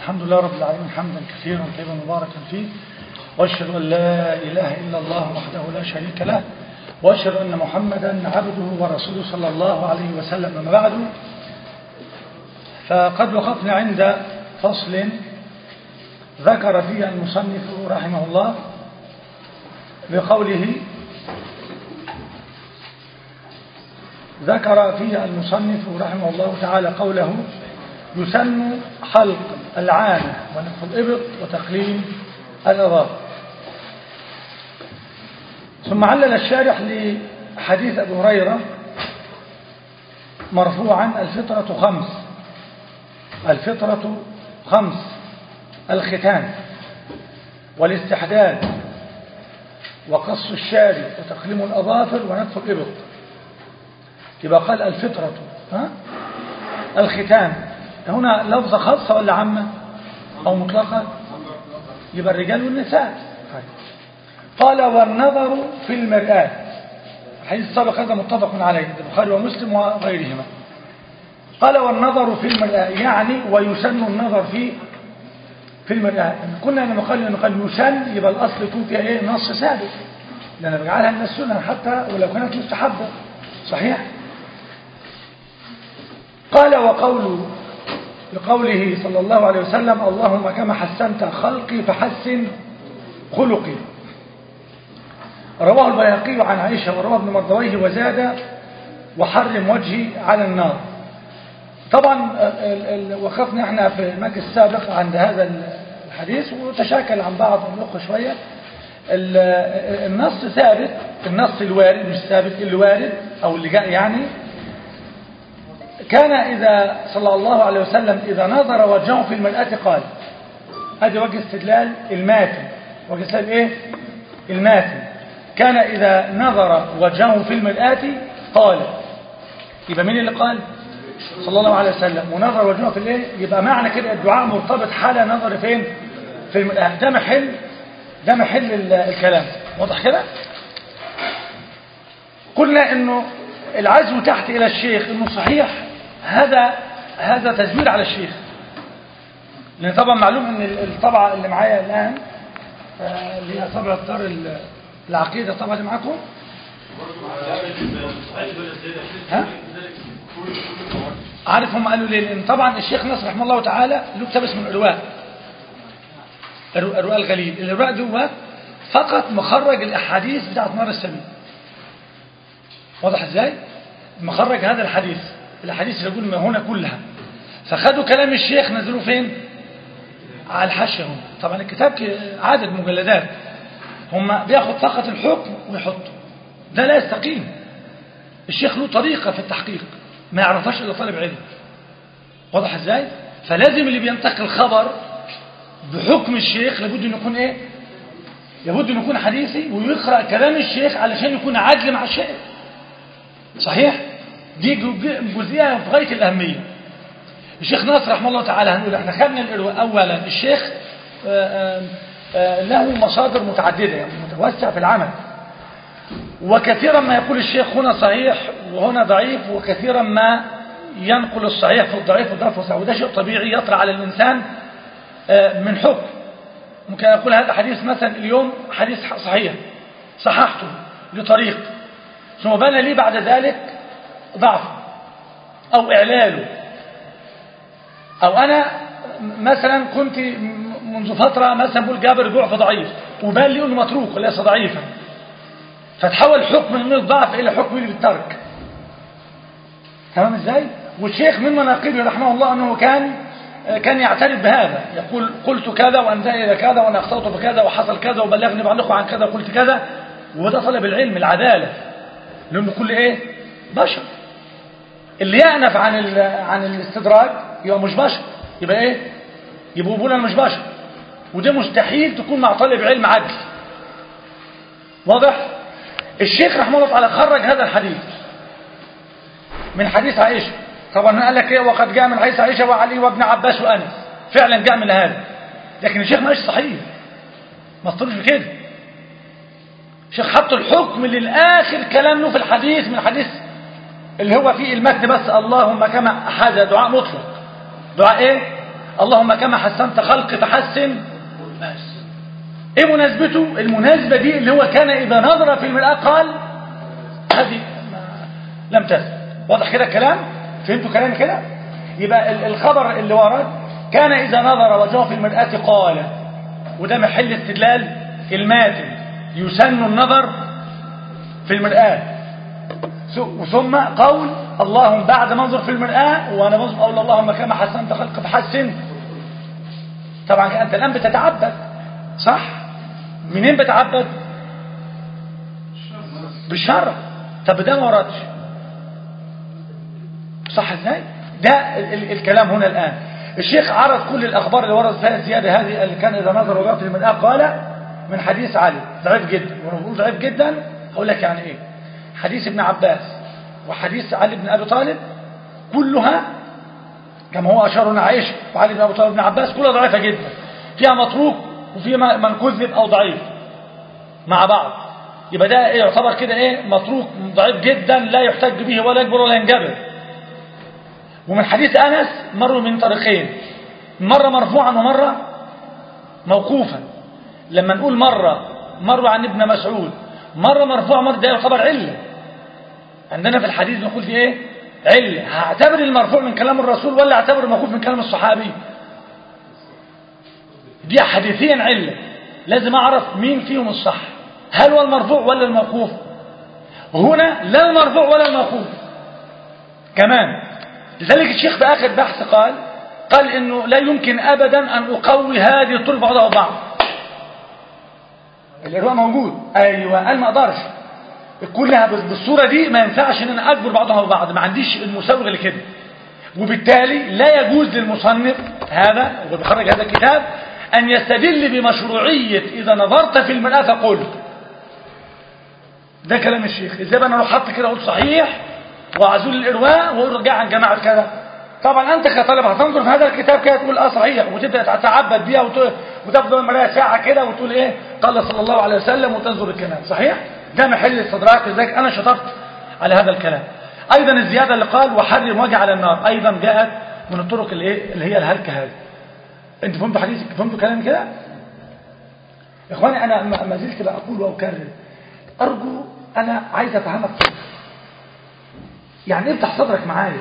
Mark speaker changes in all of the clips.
Speaker 1: الحمد لله رب العالمين حمدا كثيرا طيبا مباركا فيه واشهد ان لا اله الا الله وحده لا شريك له واشهد ان محمدا عبده ورسوله صلى الله عليه وسلم اما بعد فقد وقفنا عند فصل ذكر فيه المصنف رحمه الله بقوله ذكر فيه المصنف رحمه الله تعالى قوله يسن حلق العانة ونفخ الإبط وتقليم الأظافر ثم علل الشارح لحديث أبي هريرة مرفوعا الفطرة خمس الفطرة خمس الختان والاستحداد وقص الشارب وتقليم الأظافر ونتف الإبط يبقى قال الفطرة ها؟ الختان هنا لفظة خاصة ولا عامة أو مطلقة يبقى الرجال والنساء قال والنظر في المرآة الحديث السابق هذا متفق عليه البخاري ومسلم وغيرهما قال والنظر في المرآة يعني ويسن النظر في في المرآة كنا لما قال انه قال يسن يبقى الاصل يكون فيها ايه نص ثابت لان بجعلها من السنه حتى ولو كانت مستحبه صحيح قال وقول لقوله صلى الله عليه وسلم اللهم كما حسنت خلقي فحسن خلقي رواه البياقي عن عائشة ورواه ابن مردويه وزاد وحرم وجهي على النار طبعا وقفنا احنا في المجلس السابق عند هذا الحديث وتشاكل عن بعض النقطة شوية النص ثابت النص الوارد مش ثابت اللي وارد او اللي جاء يعني كان إذا صلى الله عليه وسلم إذا نظر وجهه في المرآة قال هذا وجه استدلال الماتن وجه استدلال إيه الماتن كان إذا نظر وجهه في المرآة قال يبقى مين اللي قال صلى الله عليه وسلم ونظر وجهه في الايه يبقى معنى كده الدعاء مرتبط حال نظر فين في المرآة ده محل ده محل الكلام واضح كده قلنا انه العزو تحت الى الشيخ انه صحيح هذا هذا تزوير على الشيخ لان طبعا معلوم ان الطبعه اللي معايا الان اللي هي طبعه دار العقيده طبعا اللي معاكم ها عارف هم قالوا ليه لان طبعا الشيخ نصر رحمه الله تعالى له كتاب اسمه الارواء الارواء الغليل الارواء دوت فقط مخرج الاحاديث بتاعت نار السبيل واضح ازاي مخرج هذا الحديث الاحاديث اللي يقول هنا كلها فخدوا كلام الشيخ نزلوه فين على الحاشيه هم طبعا الكتاب عدد مجلدات هم بياخد فقط الحكم ويحطه ده لا يستقيم الشيخ له طريقه في التحقيق ما يعرفهاش الا طالب علم واضح ازاي فلازم اللي بينتقل خبر بحكم الشيخ لابد انه يكون ايه لابد انه يكون حديثي ويقرا كلام الشيخ علشان يكون عدل مع الشيخ صحيح دي جزئيه في غايه الاهميه الشيخ ناصر رحمه الله تعالى هنقول احنا خدنا الارواء اولا الشيخ آآ آآ له مصادر متعدده يعني متوسع في العمل وكثيرا ما يقول الشيخ هنا صحيح وهنا ضعيف وكثيرا ما ينقل الصحيح في الضعيف والضعف والصحيح وده شيء طبيعي يطرأ على الإنسان من حكم ممكن أقول هذا حديث مثلا اليوم حديث صحيح صححته لطريق ثم بان لي بعد ذلك ضعف أو إعلاله أو أنا مثلا كنت منذ فترة مثلا بقول جابر ضعف ضعيف وبان لي أنه متروك وليس ضعيفا فتحول حكم من الضعف إلى حكم بالترك تمام ازاي والشيخ من مناقبه رحمه الله أنه كان كان يعترف بهذا يقول قلت كذا وانتهي إلى كذا وأنا أخطأت بكذا وحصل كذا وبلغني بعضكم عن كذا وقلت كذا وده طلب العلم العدالة لأنه كل إيه بشر اللي يأنف عن عن الاستدراج يبقى مش بشر يبقى إيه يبقى بيقول أنا مش بشر وده مستحيل تكون مع طالب علم عدل واضح الشيخ رحمه الله تعالى خرج هذا الحديث من حديث عائشة طبعا قال لك ايه وقد جاء من حديث عائشة وعلي وابن عباس وأنس فعلا جاء من هذا لكن الشيخ ما صحيح ما اضطرش بكده الشيخ حط الحكم للآخر كلام له في الحديث من الحديث اللي هو فيه المتن بس اللهم كما حاجة دعاء مطلق دعاء ايه اللهم كما حسنت خلقي فحسن بس ايه مناسبته المناسبة دي اللي هو كان اذا نظر في المرآة قال هذه ما- لم تثبت واضح كده الكلام فهمتوا كلامي كده يبقى ال- الخبر اللي ورد كان اذا نظر وجهه في المرآة قال وده محل استدلال الماتن يسن النظر في المرآة ث- ثم قول اللهم بعد ما انظر في المرآة وانا بنظر قول اللهم كما حسنت خلق فحسن طبعا انت الان بتتعبد صح منين بتعبد بالشرع طب ده ما وردش صح ازاي ده ال ال الكلام هنا الان الشيخ عرض كل الاخبار اللي ورد فيها الزياده هذه اللي كان اذا نظر وقت من قال من حديث علي ضعيف جدا وانا بقول ضعيف جدا هقول لك يعني ايه حديث ابن عباس وحديث علي بن ابي طالب كلها كما هو اشار هنا عائشه وعلي بن ابي طالب بن عباس كلها ضعيفه جدا فيها متروك وفيها من كذب او ضعيف مع بعض يبقى ده إيه يعتبر كده ايه متروك ضعيف جدا لا يحتج به ولا يكبر ولا ينجبر ومن حديث انس مروا من طريقين مره مرفوعا ومره موقوفا لما نقول مره مر عن ابن مسعود مره مرفوع مره ده يعتبر عله عندنا في الحديث نقول في ايه عله هعتبر المرفوع من كلام الرسول ولا اعتبر الموقوف من كلام الصحابي دي حديثيا عله لازم اعرف مين فيهم الصح هل هو المرفوع ولا الموقوف هنا لا المرفوع ولا الموقوف كمان لذلك الشيخ في آخر بحث قال قال إنه لا يمكن أبدا أن أقوي هذه الطول بعضها بعض الإرواء موجود أيوة أنا ما أقدرش كلها بالصورة دي ما ينفعش إن أنا أكبر بعضها ببعض ما عنديش المساوغ لكده وبالتالي لا يجوز للمصنف هذا وهو بيخرج هذا الكتاب أن يستدل بمشروعية إذا نظرت في المرآة فقل ده كلام الشيخ ازاي بقى انا اروح حط كده اقول صحيح وعزول الارواء واقول رجع عن جماعه كذا طبعا انت كطالب هتنظر في هذا الكتاب كده تقول اه صحيح وتبدا تتعبد بيها وت- وتفضل المرايه ساعه كده وتقول ايه قال صلى الله عليه وسلم وتنظر الكلام صحيح ده محل استدراك لذلك انا شطرت على هذا الكلام ايضا الزياده اللي قال وحرم وجه على النار ايضا جاءت من الطرق اللي ايه اللي هي الهلكه هذه انتوا فهمتوا حديثي فهمتوا كلامي كده يا اخواني انا ما ما زلت بقول واكرر ارجو انا عايز افهمك كده يعني افتح صدرك معايا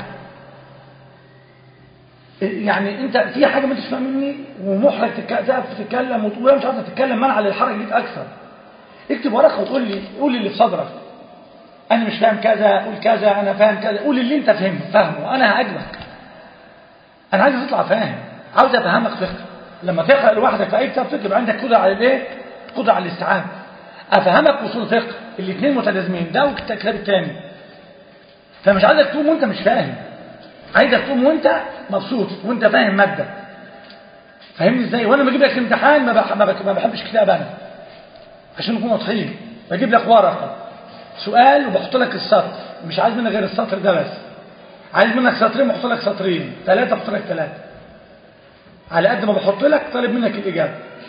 Speaker 1: يعني انت في حاجه ما انتش فاهمني ومحرج تك- تقف تتكلم وتقول انا مش عارف تتكلم منع للحرج ليك اكثر اكتب ورقه وتقول لي قول لي اللي في صدرك انا مش فاهم كذا قول كذا انا فاهم كذا قول اللي انت فهمه فاهمه انا هاجمك انا عايز تطلع فاهم عاوز افهمك فقه لما تقرا لوحدك في اي كتاب فقه يبقى عندك قدره على الايه قدره على الاستيعاب افهمك اصول فقه الاثنين متلازمين ده والكتاب الثاني فمش عايزك تقوم وانت مش فاهم عايزك تقوم وانت مبسوط وانت فاهم ماده فاهمني ازاي وانا بجيب لك امتحان ما بح- ما بك- ما بحبش كتاب انا عشان نكون واضحين بجيب لك ورقه سؤال وبحط لك السطر مش عايز منك غير السطر ده بس عايز منك سطرين بحط لك سطرين ثلاثه بحط لك ثلاثه على قد ما بحط لك طالب منك الاجابه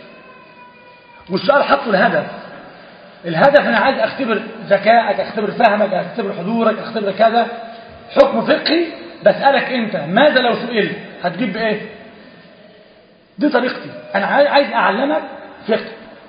Speaker 1: والسؤال حطه الهدف الهدف انا عايز اختبر ذكائك اختبر فهمك اختبر حضورك اختبر كذا حكم فقهي بسألك انت ماذا لو سئلت هتجيب بايه دي طريقتي انا عاي- عايز اعلمك فقه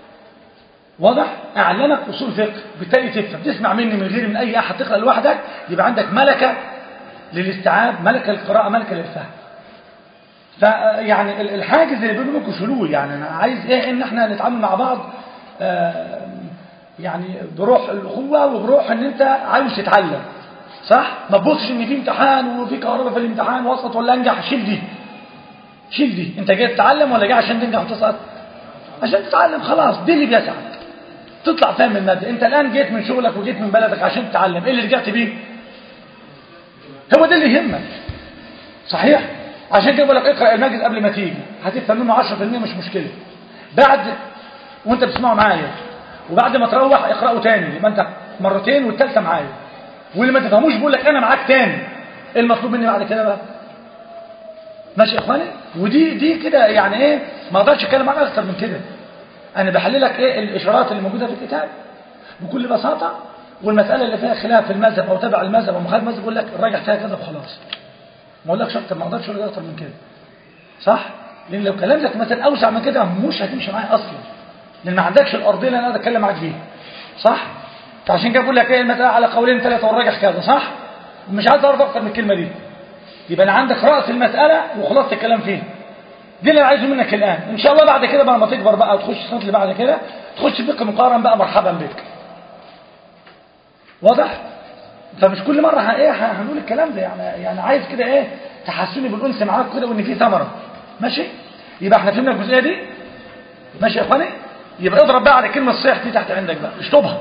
Speaker 1: واضح اعلمك اصول فقه بالتالي تفهم تسمع مني من غير من اي احد تقرا لوحدك يبقى عندك ملكه للاستيعاب ملكه للقراءه ملكه للفهم فيعني ال- الحاجز اللي بينه وبينكم شلول يعني انا عايز ايه ان احنا نتعامل مع بعض آه، يعني بروح الاخوه وبروح ان انت عاوز تتعلم صح ما تبصش ان في امتحان وفي كهرباء في الامتحان واسقط ولا انجح شيل دي شيل دي انت جاي تتعلم ولا جاي عشان تنجح وتسقط عشان تتعلم خلاص دي اللي بيسعك تطلع فاهم الماده انت الان جيت من شغلك وجيت من بلدك عشان تتعلم ايه اللي رجعت بيه هو ده اللي يهمك صحيح عشان كده بقول لك اقرا المجلس قبل ما تيجي هتفهم منه 10% مش مشكله بعد وانت بتسمعه معايا وبعد ما تروح اقراه تاني يبقى انت مرتين والثالثه معايا واللي ما تفهموش بقول لك انا معاك تاني ايه المطلوب مني بعد كده بقى ماشي يا اخواني ودي دي كده يعني ايه ما اقدرش اتكلم معاك اكتر من كده انا بحلل لك ايه الاشارات اللي موجوده في الكتاب بكل بساطه والمساله اللي فيها خلاف في المذهب او تبع المذهب او مخالف المذهب بقول لك الراجح فيها كذا وخلاص ما اقولكش اكتر ما اقدرش اقول لك اكتر من كده صح لان لو كلمتك مثلا اوسع من كده مش هتمشي معايا اصلا لان ما عندكش الارضيه اللي انا اقدر اتكلم معاك فيها صح فعشان كده بقول لك ايه المساله على قولين ثلاثه والراجح كذا صح مش عايز اعرف اكتر من الكلمه دي يبقى انا عندك راس المساله وخلاص الكلام فيها دي اللي انا عايزه منك الان ان شاء الله بعد كده بقى لما تكبر بقى وتخش السنه اللي بعد كده تخش فقه مقارن بقى مرحبا بك واضح فمش كل مره ه- ايه ه- هنقول الكلام ده يعني يعني عايز كده ايه تحسني بالانس معاك كده وان في ثمره ماشي يبقى احنا فهمنا الجزئيه دي ماشي يا اخواني يبقى اضرب بقى على كلمه الصحيح دي تحت عندك بقى اشطبها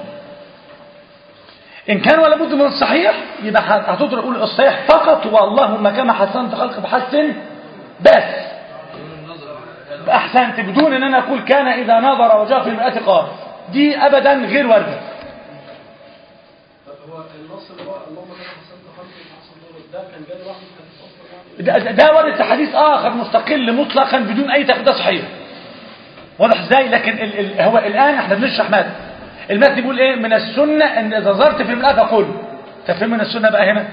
Speaker 1: ان كان ولا بد من الصحيح يبقى هت- هتضرب قول الصحيح فقط واللهم كما حسنت خلق فحسن بس احسنت بدون ان انا اقول كان اذا نظر وجاء في المراه قال دي ابدا غير وارده
Speaker 2: هو النص اللي هو اللهم كما حسنت خلقي فاحسن صورتي ده كان جاي لوحده في حديث اصلا يعني
Speaker 1: ده, ده ده ورد في حديث اخر مستقل مطلقا بدون اي تقدير صحيح واضح ازاي لكن ال ال هو الان احنا بنشرح ماذا المتن بيقول ايه من السنه ان اذا نظرت في المراه فقل تفهم من السنه بقى هنا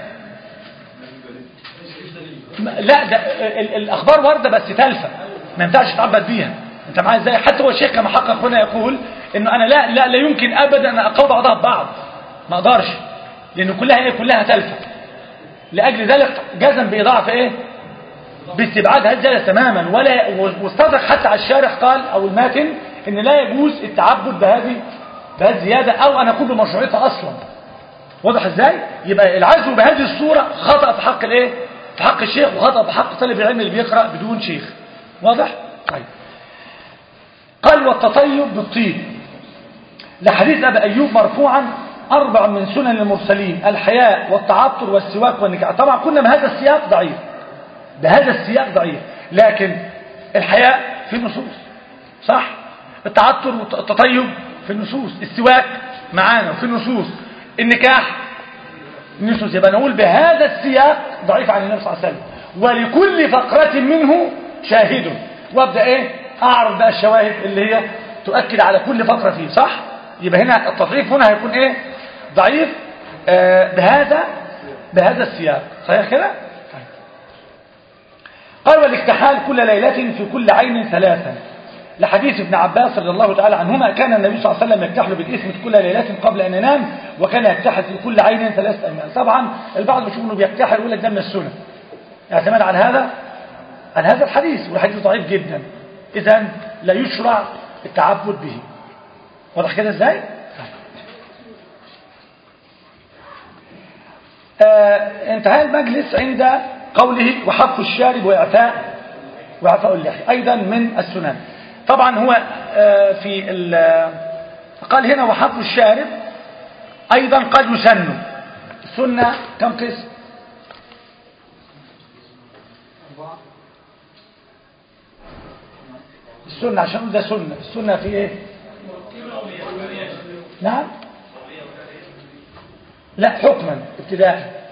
Speaker 1: م- لا ده ال الاخبار وارده بس تالفه ما ينفعش تعبد بيها انت معايا ازاي حتى هو الشيخ كما حقق هنا يقول انه انا لا لا لا يمكن ابدا ان اقوى بعضها ببعض ما اقدرش لان كلها ايه كلها تالفه لاجل ذلك جزم باضاعه ايه باستبعاد هذا تماما ولا واستدرك حتى على الشارح قال او الماتن ان لا يجوز التعبد بهذه بهذه الزياده او ان اقول بمشروعيتها اصلا واضح ازاي يبقى العزو بهذه الصوره خطا في حق الايه في حق الشيخ وخطا في حق طالب العلم اللي بيقرا بدون شيخ واضح طيب قال والتطيب بالطيب لحديث ابي ايوب مرفوعا اربع من سنن المرسلين الحياء والتعطر والسواك والنكاح طبعا قلنا بهذا السياق ضعيف بهذا السياق ضعيف لكن الحياء في النصوص صح التعطر والتطيب في النصوص السواك معانا في النصوص النكاح النصوص يبقى نقول بهذا السياق ضعيف عن النبي صلى الله عليه وسلم ولكل فقرة منه شاهد وابدا ايه اعرض بقى الشواهد اللي هي تؤكد على كل فقرة فيه صح يبقى هنا التضعيف هنا هيكون ايه ضعيف آه بهذا بهذا السياق صحيح كده طيب. قال والاكتحال كل ليلة في كل عين ثلاثا لحديث ابن عباس رضي الله تعالى عنهما كان النبي صلى الله عليه وسلم يكتحل بالإثم كل ليلة قبل أن ينام وكان يكتحل في كل عين ثلاثة أيام طبعا البعض بيشوف انه بيكتحل ويقول لك ده من السنة اعتماد على هذا على هذا الحديث والحديث ضعيف جدا إذا لا يشرع التعبد به واضح كده ازاي؟ آه انتهى المجلس عند قوله وحف الشارب وإعفاء وإعفاء اللحية أيضا من السنن طبعا هو آه في قال هنا وحف الشارب أيضا قد يسن السنة كم قسم السنة عشان نقول ده سنة السنة في ايه نعم لا حكما ابتداء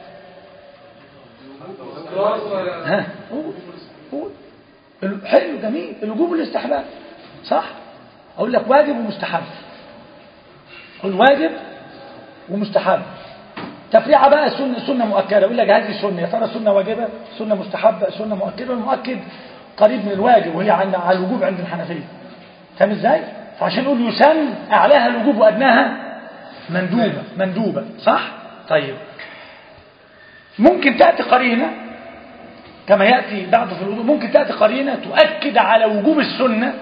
Speaker 1: ها قول قول حلو جميل الوجوب والاستحباب صح اقول لك واجب ومستحب قل واجب ومستحب تفريعه بقى سنه سنه مؤكده يقول لك هذه سنه يا ترى سنه واجبه سنه مستحبه سنه مؤكده والمؤكد قريب من الواجب وهي عند على الوجوب عند الحنفيه فاهم ازاي فعشان نقول يسن اعلاها الوجوب وادناها مندوبه مندوبه صح طيب ممكن تاتي قرينه كما ياتي بعد في الوضوء ممكن تاتي قرينه تؤكد على وجوب السنه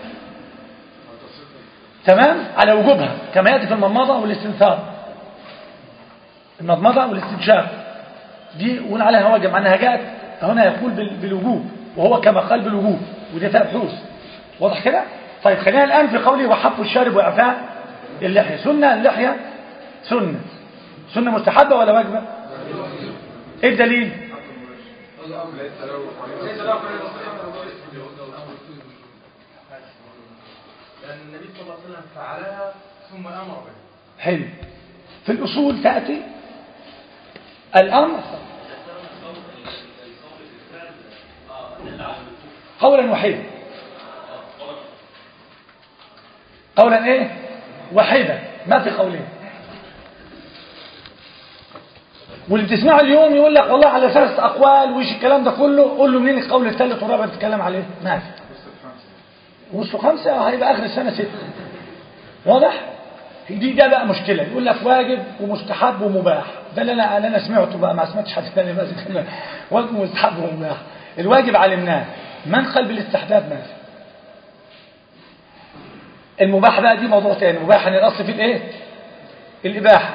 Speaker 1: تمام على وجوبها كما ياتي في المضمضه والاستنثار المضمضه والاستنشاق دي قول عليها واجب معناها جاءت هنا يقول بالوجوب وهو كما قال بالوجوب ودي فيها بحوث واضح كده طيب خلينا الان في قوله وحف الشارب واعفاء اللحيه سنه اللحيه سنه سنه مستحبه ولا واجبه ايه الدليل
Speaker 2: لأن النبي صلى الله عليه وسلم فعلها ثم أمر بها
Speaker 1: حلو في الأصول تأتي الأمر قولا وحيدا قولا ايه وحيدا ما في قولين واللي تسمعه اليوم يقول لك والله على ثلاث اقوال وش الكلام ده كله قول له منين القول الثالث والرابع تتكلم عليه ما في وصلوا خمسة هيبقى آخر السنة ستة واضح؟ دي ده بقى مشكلة يقول لك واجب ومستحب ومباح ده اللي أنا اللي أنا سمعته بقى ما سمعتش حد ثاني بس كده واجب ومستحب ومباح الواجب علمناه من قال بالاستحباب ماشي المباح بقى دي موضوع تاني المباح يعني الأصل في الإيه؟ الإباحة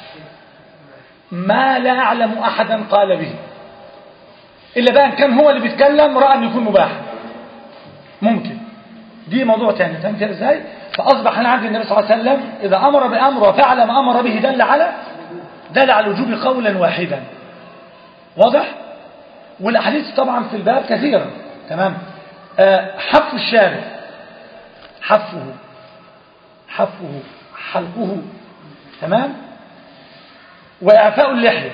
Speaker 1: ما لا أعلم أحدا قال به إلا بقى إن كان هو اللي بيتكلم رأى أن يكون مباح ممكن دي موضوع تاني فهمت ازاي فأصبح هنا عند النبي صلى الله عليه وسلم إذا أمر بأمر وفعل ما أمر به دل على دل على الوجوب قولا واحدا واضح والأحاديث طبعا في الباب كثيرة تمام آه حف الشارع حفه حفه حلقه تمام وإعفاء اللحية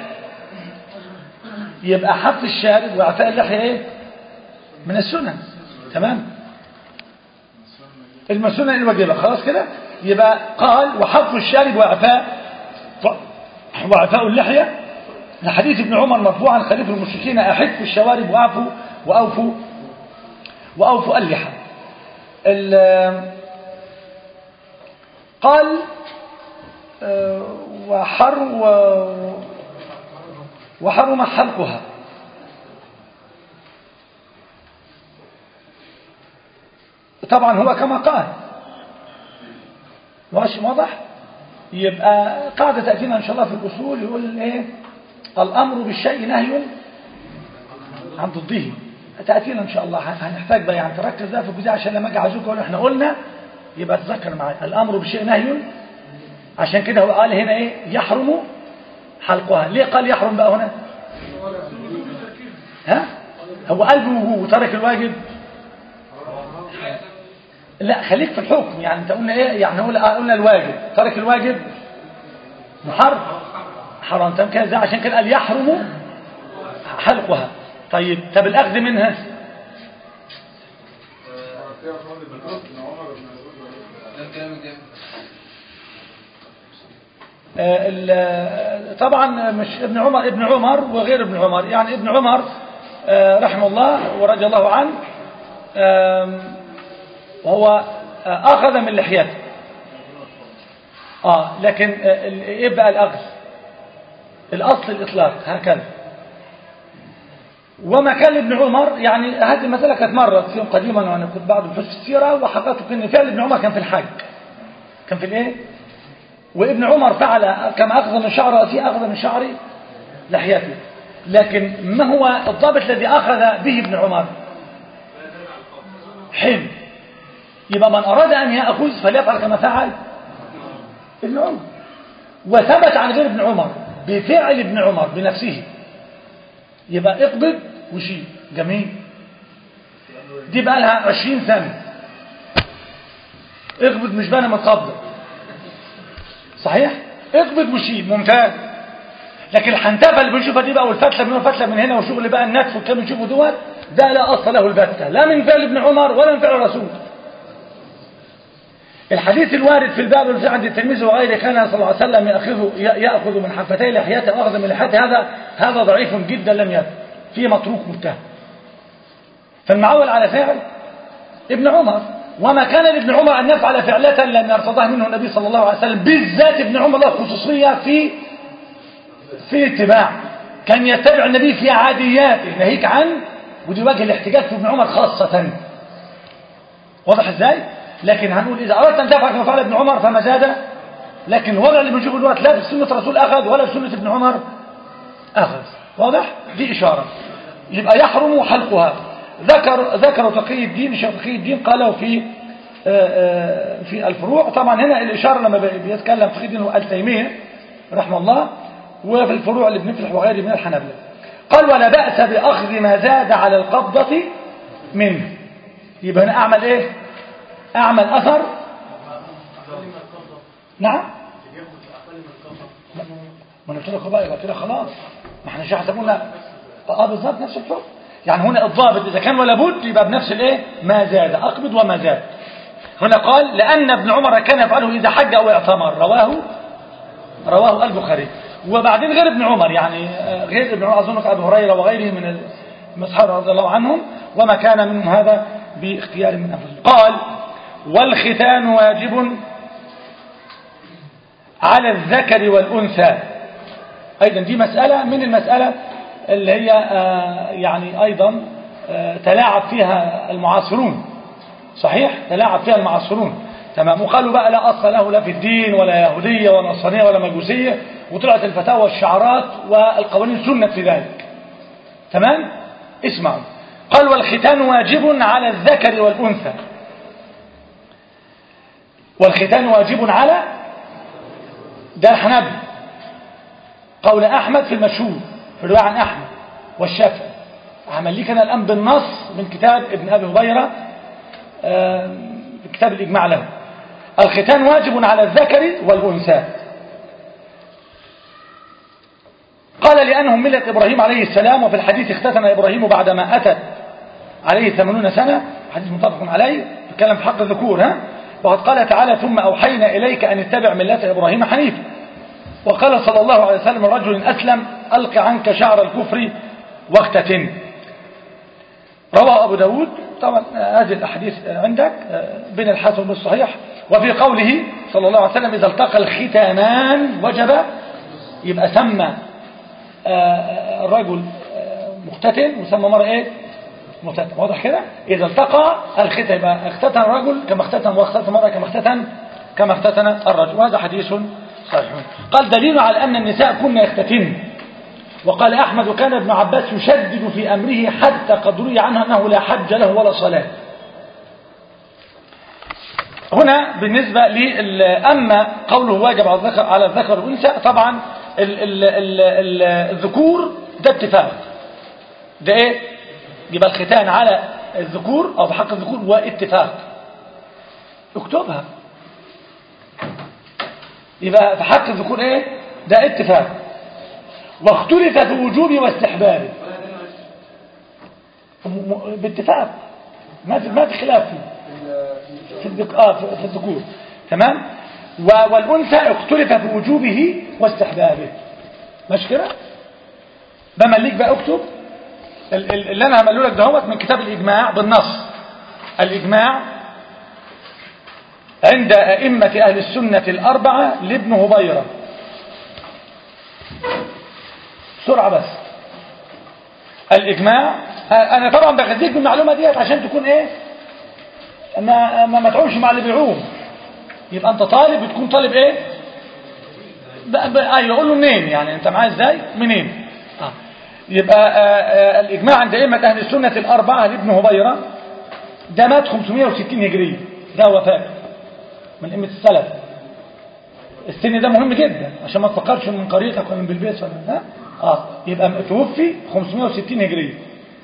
Speaker 1: يبقى حف الشارب وإعفاء اللحية إيه من السنن تمام المسنة الواجبة خلاص كده يبقى قال وحف الشارب وإعفاء وإعفاء اللحية لحديث ابن عمر مرفوعا خليف المشركين أحف الشوارب وأعفوا وأوفوا وأوفوا اللحى قال وحر و وحرم حلقها طبعا هو كما قال ماشي واضح يبقى قاعدة تأتينا إن شاء الله في الأصول يقول إيه الأمر بالشيء نهي عن ضده تأتينا إن شاء الله هنحتاج بقى يعني تركز ده في الجزء عشان لما أجي أعزوك أقول إحنا قلنا يبقى تذكر معايا الأمر بالشيء نهي عشان كده هو قال هنا إيه يحرم حلقها ليه قال يحرم بقى هنا ها هو قال بوجوب وترك الواجب لا خليك في الحكم يعني انت قلنا ايه يعني هو قلنا الواجب ترك الواجب محرم حرام تمام كده عشان كده قال يحرم حلقها طيب طب الاخذ منها طبعا مش ابن عمر ابن عمر وغير ابن عمر يعني ابن عمر رحمه الله ورضي الله عنه وهو أخذ من لحيته آه لكن إيه بقى الأخذ الأصل الإطلاق هكذا وما كان ابن عمر يعني هذه المسألة كانت مرت في يوم قديما وأنا كنت بعض بحث في السيرة وحققت أن فعل ابن عمر كان في الحج كان في الإيه وابن عمر فعل كما أخذ من شعر رأسه أخذ من شعر لحيته لكن ما هو الضابط الذي أخذ به ابن عمر حلم يبقى من أراد أن يأخذ فليفعل كما فعل ابن عمر وثبت عن غير ابن عمر بفعل ابن عمر بنفسه يبقى اقبض وشيل جميل دي بقى لها عشرين سنة اقبض مش بقى متقبض صحيح اقبض وشيل ممتاز لكن الحنتفه اللي بنشوفها دي بقى والفتله من هنا والفتله من هنا وشغل بقى النتف والكلام اللي بنشوفه دوت ده لا اصل له البته لا من فعل ابن عمر ولا من فعل الرسول الحديث الوارد في الباب الذي عند التلميذ وغيره كان صلى الله عليه وسلم ياخذ ياخذ من حفتي لحيته واخذ من لحيته هذا هذا ضعيف جدا لم يثبت في متروك متهم فالمعول على فعل ابن عمر وما كان لابن عمر ان يفعل فعلة لم يرتضاه منه النبي صلى الله عليه وسلم بالذات ابن عمر له خصوصيه في في اتباع كان يتبع النبي في عادياته ناهيك عن ودي وجه الاحتجاج في ابن عمر خاصة واضح ازاي لكن هنقول اذا اردت ان تفعل كما فعل ابن عمر فما زاد لكن الوضع اللي بنشوفه دلوقتي لا بسنة الرسول اخذ ولا بسنة ابن عمر اخذ واضح دي اشارة يبقى يحرم حلقها ذكر ذكر تقي الدين شيخ تقي الدين قاله في في الفروع طبعا هنا الاشاره لما بيتكلم تقي الدين هو التيميه رحمه الله وفي الفروع اللي بنفلح وغيره من الحنابلة قال ولا بأس بأخذ ما زاد على القبضة منه يبقى أنا أعمل إيه أعمل أثر نعم ما نقول لك بقى يبقى كده خلاص ما احنا مش حسبونا اه بالظبط نفس الحكم يعني هنا الضابط اذا كان ولا بد يبقى بنفس الايه ما زاد اقبض وما زاد هنا قال لان ابن عمر كان يفعله اذا حج او اعتمر رواه رواه البخاري وبعدين غير ابن عمر يعني غير ابن عمر أظن أبو هريرة وغيره من الصحابة رضي الله عنهم وما كان منهم هذا باختيار من أنفسهم قال والختان واجب على الذكر والأنثى أيضا دي مسألة من المسألة اللي هي آه، يعني أيضا آه، تلاعب فيها المعاصرون صحيح تلاعب فيها المعاصرون تمام وقالوا بقى لا أصل له لا في الدين ولا يهودية ولا نصرانية ولا مجوسية وطلعت الفتاوى والشعارات والقوانين سنت في ذلك تمام اسمعوا قال والختان واجب على الذكر والأنثى والختان واجب على ده الحنبل قول أحمد في المشهور في الرواية عن أحمد والشافعي عمل لي كان الآن بالنص من كتاب ابن أبي هبيرة آه، كتاب الإجماع له الختان واجب على الذكر والأنثى قال لأنهم ملة إبراهيم عليه السلام وفي الحديث اختتن إبراهيم بعدما أتت عليه ثمانون سنة حديث متفق عليه بيتكلم في حق الذكور ها وقد قال تعالى ثم أوحينا إليك أن اتبع ملة إبراهيم حنيفا وقال صلى الله عليه وسلم رجل أسلم ألق عنك شعر الكفر واختتن روى أبو داود طبعا هذه الأحاديث عندك بين الحسن والصحيح وفي قوله صلى الله عليه وسلم إذا التقى الختانان وجب يبقى سمى الرجل مختتن وسمى مرة ايه مختتن واضح كده إذا التقى الختان يبقى اختتن الرجل كما اختتن واختتن مرة كما اختتن كما اختتن الرجل وهذا حديث صحيح قال دليل على أن النساء كن يختتن وقال أحمد وكان ابن عباس يشدد في أمره حتى قد روي عنه أنه لا حج له ولا صلاة هنا بالنسبة لي أما قوله واجب على الذكر على الذكر والأنثى طبعا ال ال ال ال الذكور ده اتفاق ده ايه يبقى الختان على الذكور او بحق الذكور واتفاق اكتبها يبقى في حق الذكور ايه ده اتفاق واختلف في وجوب واستحبابه باتفاق ما في ما في خلاف فيه في الذك... اه في الذكور تمام والانثى اختلف في وجوبه واستحبابه ماشي كده ده مليك بقى اكتب اللي انا هعمله لك دهوت من كتاب الاجماع بالنص الاجماع عند ائمه اهل السنه الاربعه لابن هبيره بسرعه بس الاجماع انا طبعا بغذيك بالمعلومه ديت عشان تكون ايه ما ما, ما تعومش مع اللي بيعوم يبقى انت طالب بتكون طالب ايه ايوه قول له منين يعني انت معايا ازاي منين آه. يبقى آآ آآ الاجماع عند ائمه اهل السنه الاربعه لابن هبيره ده مات 560 هجريه ده وفاه من ائمه السلف السن ده مهم جدا عشان ما تفكرش من قريتك ولا من بلبيس ولا ها اه يبقى توفي 560 هجريه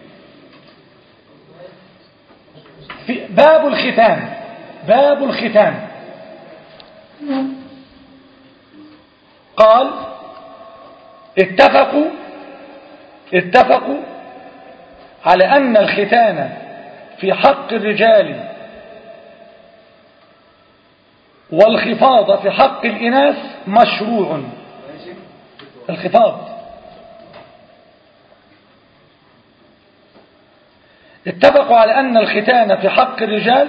Speaker 1: في باب الختان باب الختان قال اتفقوا اتفقوا على أن الختان في حق الرجال والخفاض في حق الإناث مشروع الخفاض اتفقوا على أن الختان في حق الرجال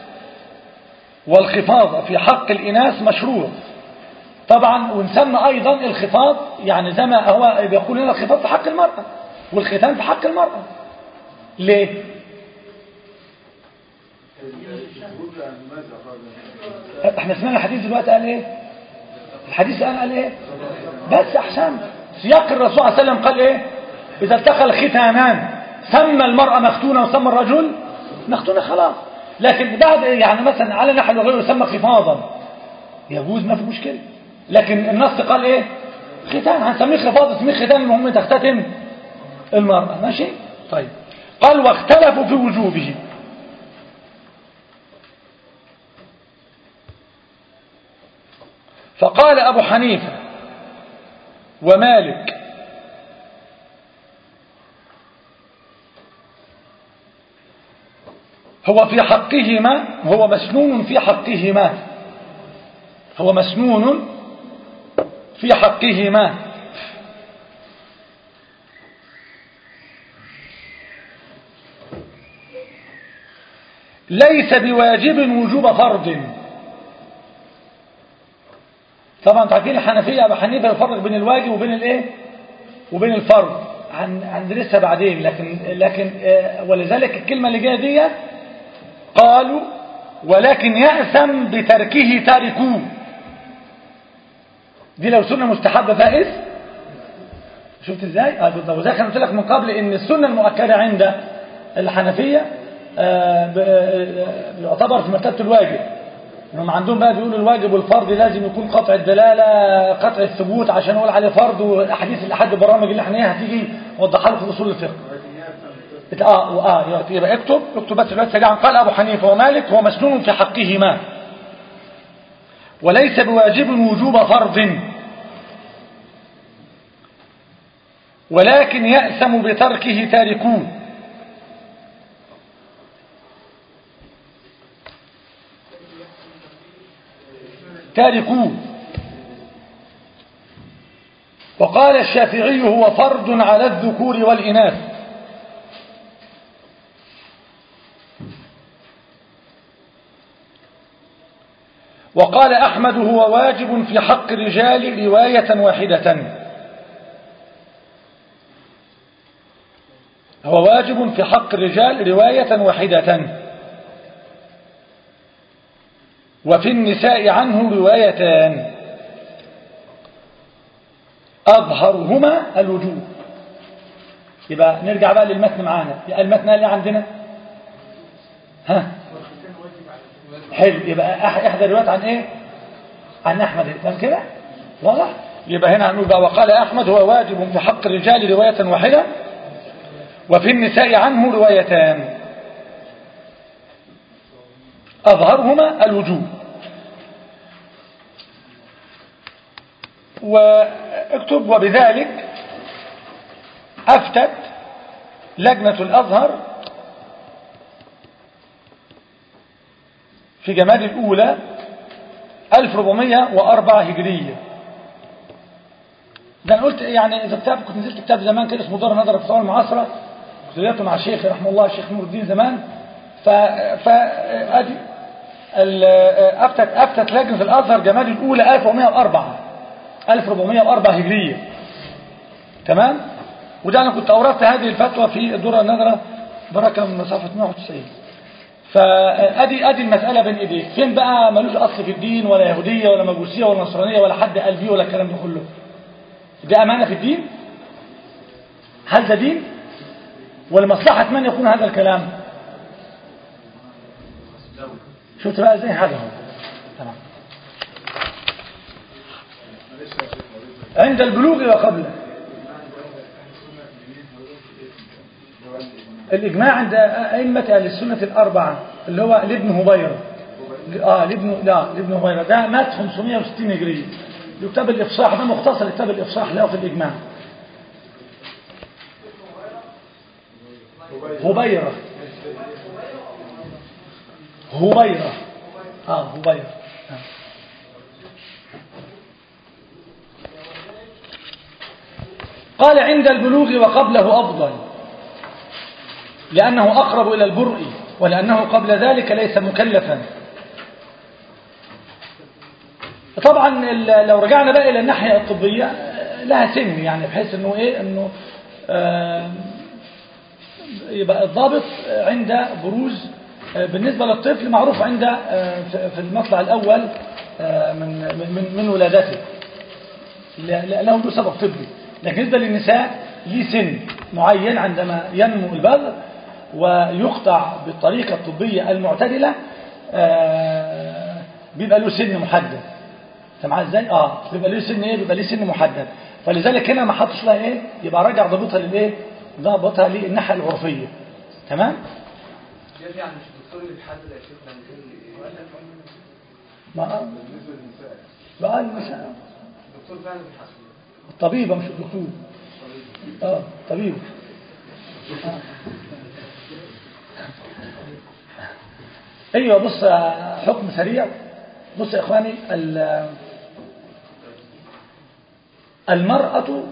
Speaker 1: والخفاض في حق الإناث مشروع طبعا ونسمى أيضا الخفاض يعني زي ما هو بيقول لنا الخفاض في حق المرأة والختان في حق المرأة ليه احنا سمعنا الحديث دلوقتي قال ايه الحديث الان قال ايه بس احسن سياق الرسول صلى الله عليه وسلم قال ايه اذا التقى الختانان سمى المرأة مختونة وسمى الرجل مختونة خلاص لكن بعد يعني مثلا على نحو غيره يسمى خفاضا يجوز ما في مشكلة لكن النص قال ايه ختان هنسميه خفاض اسميه ختان المهم تختتم المرأة ماشي طيب قال واختلفوا في وجوبه فقال أبو حنيفة ومالك هو في حقهما هو مسنون في حقهما هو مسنون في حقهما ليس بواجب وجوب فرض طبعا انتوا عارفين الحنفيه ابو حنيفه يفرق بين الواجب وبين الايه وبين الفرض هن- هندرسها بعدين لكن لكن آه، ولذلك الكلمه اللي جايه ديت قالوا ولكن يأثم بتركه تاركوه دي لو سنه مستحبه فائز شفت ازاي اه بالضبط وزي ما قلت لك من قبل ان السنه المؤكده عند الحنفيه آه، ب- آه، بيعتبر في مرتبه الواجب انهم عندهم بقى بيقولوا الواجب والفرض لازم يكون قطع الدلاله قطع الثبوت عشان نقول عليه فرض واحاديث الاحاد البرامج اللي احنا ايه هتيجي نوضحها لكم في اصول الفقه بت- اه واه يبقى اكتب اكتب بس دلوقتي سريعا قال ابو حنيفه ومالك هو مسنون في حقهما وليس بواجب وجوب فرض ولكن يأثم بتركه تاركوه تاركوه وقال الشافعي هو فرض على الذكور والإناث وقال أحمد هو واجب في حق الرجال رواية واحدة هو واجب في حق الرجال رواية واحدة وفي النساء عنه روايتان أظهرهما الوجوب يبقى نرجع بقى للمتن معانا يبقى المتن اللي عندنا ها حلو يبقى أح- احدى الروايات عن ايه عن احمد تمام كده واضح يبقى هنا هنقول بقى وقال احمد هو واجب في حق الرجال روايه واحده وفي النساء عنه روايتان اظهرهما الوجوب واكتب وبذلك افتت لجنه الازهر في جماد الأولى 1404 هجرية ده أنا قلت يعني إذا كتاب كنت نزلت كتاب زمان كده اسمه دار نظر الفتاوى المعاصرة كنت قريته مع الشيخ رحمه الله الشيخ نور الدين زمان ف فأدي ال- أفتت أفتت لجنة الأزهر جماد الأولى 1404 1404 هجرية تمام وده أنا كنت أوردت هذه الفتوى في الدورة النظرة بركة من صفحة 191 فادي ادي المساله بين ايديك فين بقى ملوش اصل في الدين ولا يهوديه ولا مجوسيه ولا نصرانيه ولا حد قال بيه ولا الكلام ده كله ده امانه في الدين هل ده دين ولمصلحه من يكون هذا الكلام شفت بقى ازاي هذا هو تمام عند البلوغ وقبله الإجماع عند أئمة أهل السنة الأربعة اللي هو لابن هبيرة آه لابن لا لابن هبيرة ده مات 560 هجرية كتاب الإفصاح ده مختصر كتاب الإفصاح له في الإجماع هبيرة هبيرة آه هبيرة آه. قال عند البلوغ وقبله أفضل لأنه أقرب إلى البرء ولأنه قبل ذلك ليس مكلفا طبعا ال- لو رجعنا بقى إلى الناحية الطبية آه، لها سن يعني بحيث أنه إيه أنه آه، يبقى الضابط عند بروز آه، بالنسبة للطفل معروف عند آه، في في المطلع الأول آه، من من من ولادته لا- لا- له له سبب طبي لكن بالنسبة للنساء ليه سن معين عندما ينمو البلغ ويقطع بالطريقة الطبية المعتدلة آه، بيبقى له سن محدد انت معايا ازاي اه بيبقى له سن ايه بيبقى له سن محدد فلذلك هنا ما حطش لها ايه يبقى راجع ضابطها للايه ضابطها للناحيه العرفيه تمام
Speaker 3: كيف يعني مش الدكتور اللي بيحدد يا شيخ لما كان
Speaker 1: ما آه. بقى المسألة
Speaker 3: الدكتور فعلا بيحدد
Speaker 1: الطبيبة مش الدكتور اه طبيب آه. ايوه بص آه، حكم سريع بص يا اخواني ال- المرأة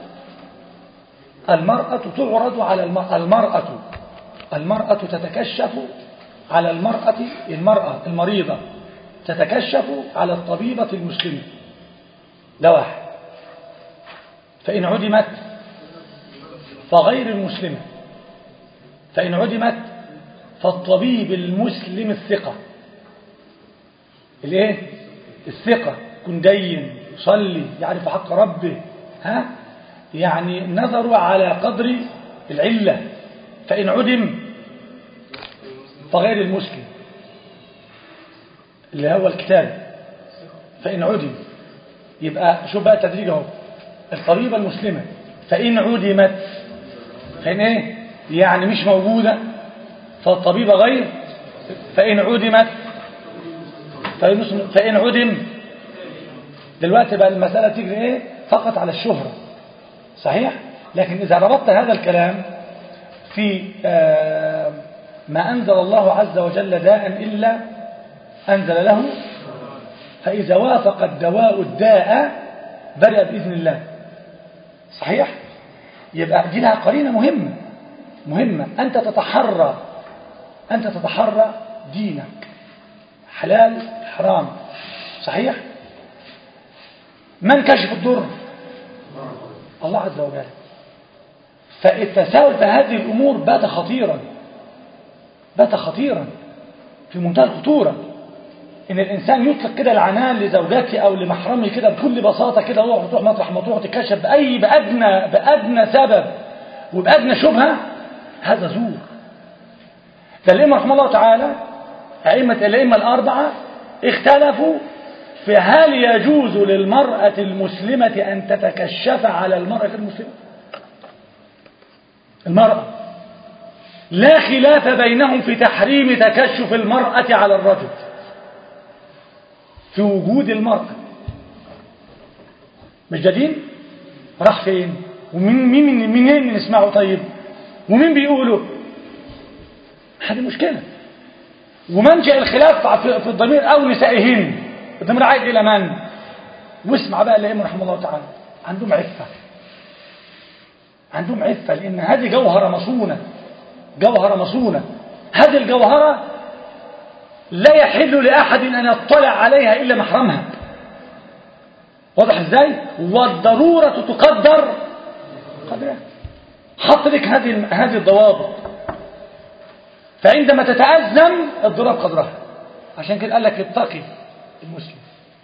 Speaker 1: المرأة تعرض على الم- المرأة المرأة تتكشف على المرأة المرأة المريضة تتكشف على الطبيبة المسلمة ده واحد فإن عدمت فغير المسلمة فإن عدمت فالطبيب المسلم الثقة الايه الثقة كن دين يصلي يعرف حق ربه ها يعني نظروا على قدر العلة فإن عدم فغير المسلم اللي هو الكتاب فإن عدم يبقى شوف بقى التدريج اهو الطبيبة المسلمة فإن عدمت فإن ايه يعني مش موجودة فالطبيبة غير فإن عدمت فإن فإن عدم دلوقتي بقى المسألة تجري ايه فقط على الشهرة صحيح لكن إذا ربطت هذا الكلام في آه ما أنزل الله عز وجل داء إلا أنزل له فإذا وافق الدواء الداء برئ بإذن الله صحيح يبقى دي لها قرينة مهمة مهمة أنت تتحرى أنت تتحرى دينك حلال حرام صحيح من كشف الضر الله عز وجل فالتساهل في هذه الأمور بات خطيرا بات خطيرا في منتهى الخطورة إن الإنسان يطلق كده العنان لزوجته أو لمحرمه كده بكل بساطة كده روح تروح مطرح ما تروح تكشف بأي بأدنى بأدنى سبب وبأدنى شبهة هذا زور ده الإمام رحمه الله تعالى أئمة الأئمة الأربعة اختلفوا في هل يجوز للمرأة المسلمة أن تتكشف على المرأة المسلمة المرأة لا خلاف بينهم في تحريم تكشف المرأة على الرجل في وجود المرأة مش ده دين راح فين ومين مين منين نسمعه طيب ومين بيقوله هذه مشكلة ومنشأ الخلاف في الضمير أو نسائهن الضمير عائد إلى من واسمع بقى الأئمة رحمه الله تعالى عندهم عفة عندهم عفة لأن هذه جوهرة مصونة جوهرة مصونة هذه الجوهرة لا يحل لأحد أن يطلع عليها إلا محرمها واضح ازاي والضرورة تقدر قدرها حط لك هذه هذه الضوابط فعندما تتأزم الضرورة قدرها عشان كده قال لك اتقي المسلم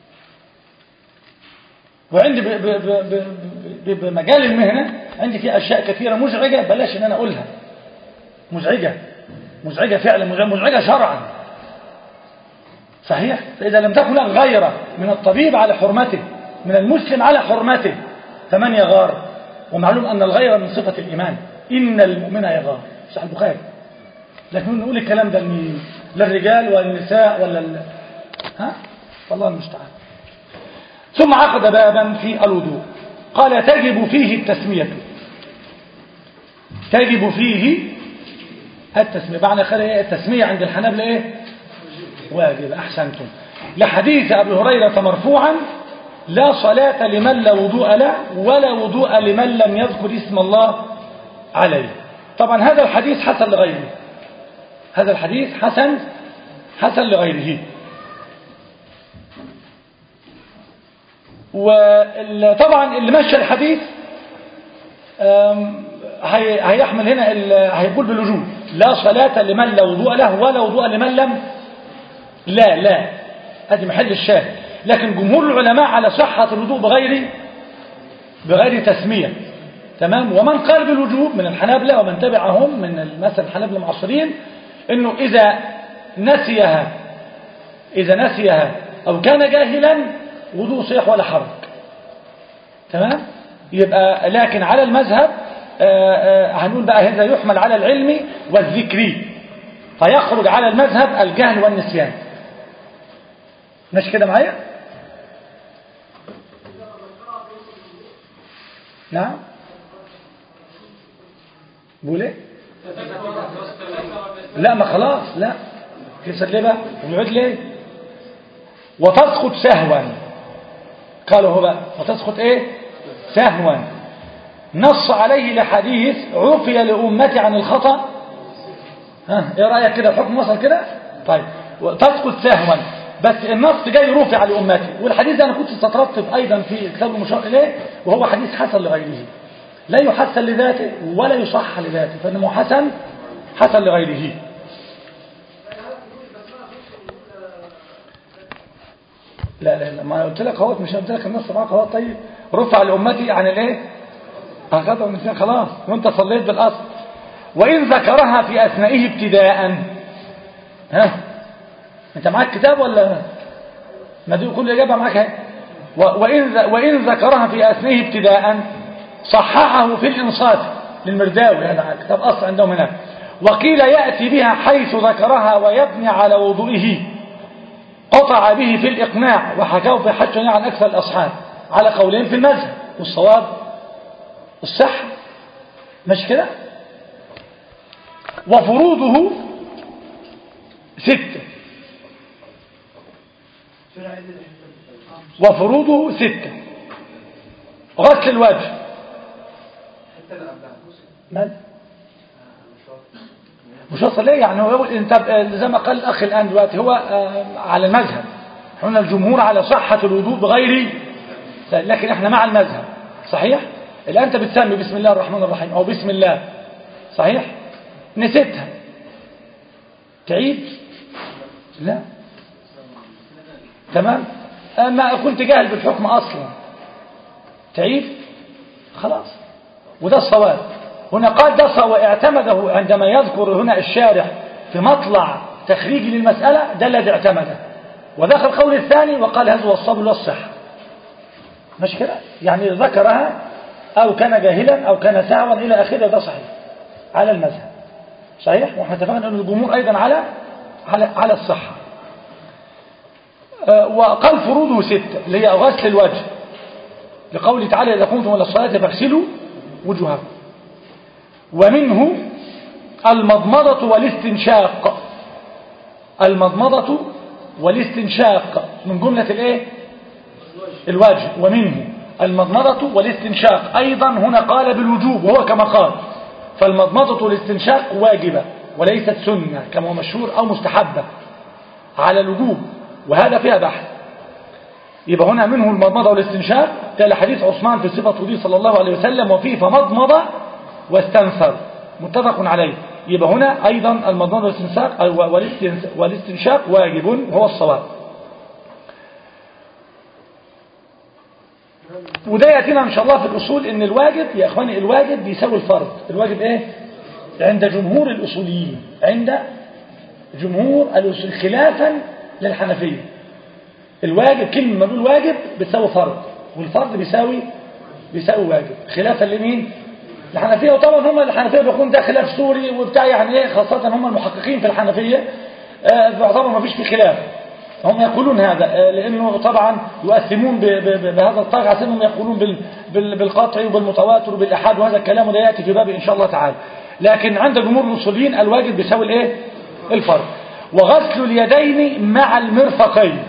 Speaker 1: وعندي بمجال المهنة عندي في أشياء كثيرة مزعجة بلاش إن أنا أقولها مزعجة مزعجة فعلا مزعجة, مزعجة شرعا صحيح فإذا لم تكن لك غيرة من الطبيب على حرمته من المسلم على حرمته فمن يغار ومعلوم أن الغيرة من صفة الإيمان إن المؤمن يغار صح البخاري لكن نقول الكلام ده لمين للرجال والنساء ولا ال... ها والله المستعان ثم عقد بابا في الوضوء قال تجب فيه التسمية تجب فيه التسمية معنى خلي التسمية عند الحنابلة ايه واجب احسنتم لحديث ابي هريرة مرفوعا لا صلاة لمن لا وضوء له ولا وضوء لمن لم يذكر اسم الله عليه طبعا هذا الحديث حسن لغيره هذا الحديث حسن حسن لغيره وطبعا اللي مشى الحديث هيحمل هنا هيقول بالوجوب لا صلاة لمن لا وضوء له ولا وضوء لمن لم لا لا هذه محل الشاهد لكن جمهور العلماء على صحة الوضوء بغير بغير تسمية تمام ومن قال بالوجوب من الحنابلة ومن تبعهم من مثلا الحنابلة المعاصرين انه اذا نسيها اذا نسيها او كان جاهلا وضوء صحيح ولا حرج تمام يبقى لكن على المذهب آآ آآ هنقول بقى هذا يحمل على العلم والذكر فيخرج على المذهب الجهل والنسيان ماشي كده معايا نعم بقول ايه لا ما خلاص لا كيف ليه بقى ونعود ليه وتسقط سهوا قالوا هو بقى وتسقط ايه سهوا نص عليه لحديث عفي لأمتي عن الخطأ ها ايه رايك كده الحكم وصل كده طيب تسقط سهوا بس النص جاي رفع لامتي والحديث ده انا كنت استطردت ايضا في كتاب المشار اليه وهو حديث حسن لغيره لا يحسن لذاته ولا يصح لذاته فانه حسن حسن لغيره لا لا لا ما قلت لك اهوت مش قلت لك النص معاك اهوت طيب رفع لامتي عن الايه اخذها من خلاص وانت صليت بالاصل وان ذكرها في اثنائه ابتداء ها انت معاك كتاب ولا ما دي كل اجابه معاك اهي و- وان ذ- وان ذكرها في اثنائه ابتداء صححه في الانصاف للمرداوي هذا كتاب اصل عندهم هناك وقيل ياتي بها حيث ذكرها ويبني على وضوئه قطع به في الإقناع وحكاه في حج عن أكثر الأصحاب على قولين في المذهب والصواب الصح مش كده وفروضه ستة وفروضه ستة غسل الوجه
Speaker 3: حتى اللي قبلها
Speaker 1: مال مش وصل ليه يعني هو يقول انت زي ما قال الاخ الان دلوقتي هو آه، على المذهب هنا الجمهور على صحة الوضوء بغير لكن احنا مع المذهب صحيح الان انت بتسمي بسم الله الرحمن الرحيم او بسم الله صحيح نسيتها تعيد لا تمام ما كنت جاهل بالحكم اصلا تعيد خلاص وده الصواب هنا قال ده صواب اعتمده عندما يذكر هنا الشارح في مطلع تخريجي للمسألة ده الذي اعتمده وذكر القول الثاني وقال هذا هو الصبر والصحة مش كده يعني ذكرها أو كان جاهلا أو كان سعوا إلى آخره ده صحيح على المذهب صحيح واحنا اتفقنا أن الجمهور أيضا على على على الصحة آه، وقال فروضه ستة اللي هي غسل الوجه لقوله تعالى إذا قمتم إلى الصلاة فاغسلوا وجوهكم ومنه المضمضة والاستنشاق المضمضة والاستنشاق من جملة الايه الواجب ومنه المضمضة والاستنشاق أيضا هنا قال بالوجوب وهو كما قال فالمضمضة والاستنشاق واجبة وليست سنة كما هو مشهور أو مستحبة على الوجوب وهذا فيها بحث يبقى هنا منه المضمضة والاستنشاق قال حديث عثمان في صفة وضوء صلى الله عليه وسلم وفيه فمضمض واستنثر متفق عليه يبقى هنا أيضا المضمضة والاستنشاق والاستنس- والاستنشاق واجب وهو الصواب وده يأتينا إن شاء الله في الأصول إن الواجب يا إخواني الواجب بيساوي الفرض الواجب إيه؟ عند جمهور الأصوليين عند جمهور الأصول خلافا للحنفية الواجب كلمة ما بيقول واجب بتساوي فرض والفرض بيساوي بيساوي واجب خلافا لمين؟ الحنفية وطبعا هم الحنفية بيكون ده خلاف سوري وبتاع يعني ايه خاصة هم المحققين في الحنفية آه، بيعتبروا ما فيش في خلاف هم يقولون هذا آه، لأنه طبعا يؤثمون ب- ب- ب- بهذا الطاقة عشان هم يقولون بال- بال- بالقطع وبالمتواتر وبالأحاد وهذا الكلام وده يأتي في باب إن شاء الله تعالى لكن عند جمهور الأصوليين الواجب بيساوي الايه؟ الفرض وغسل اليدين مع المرفقين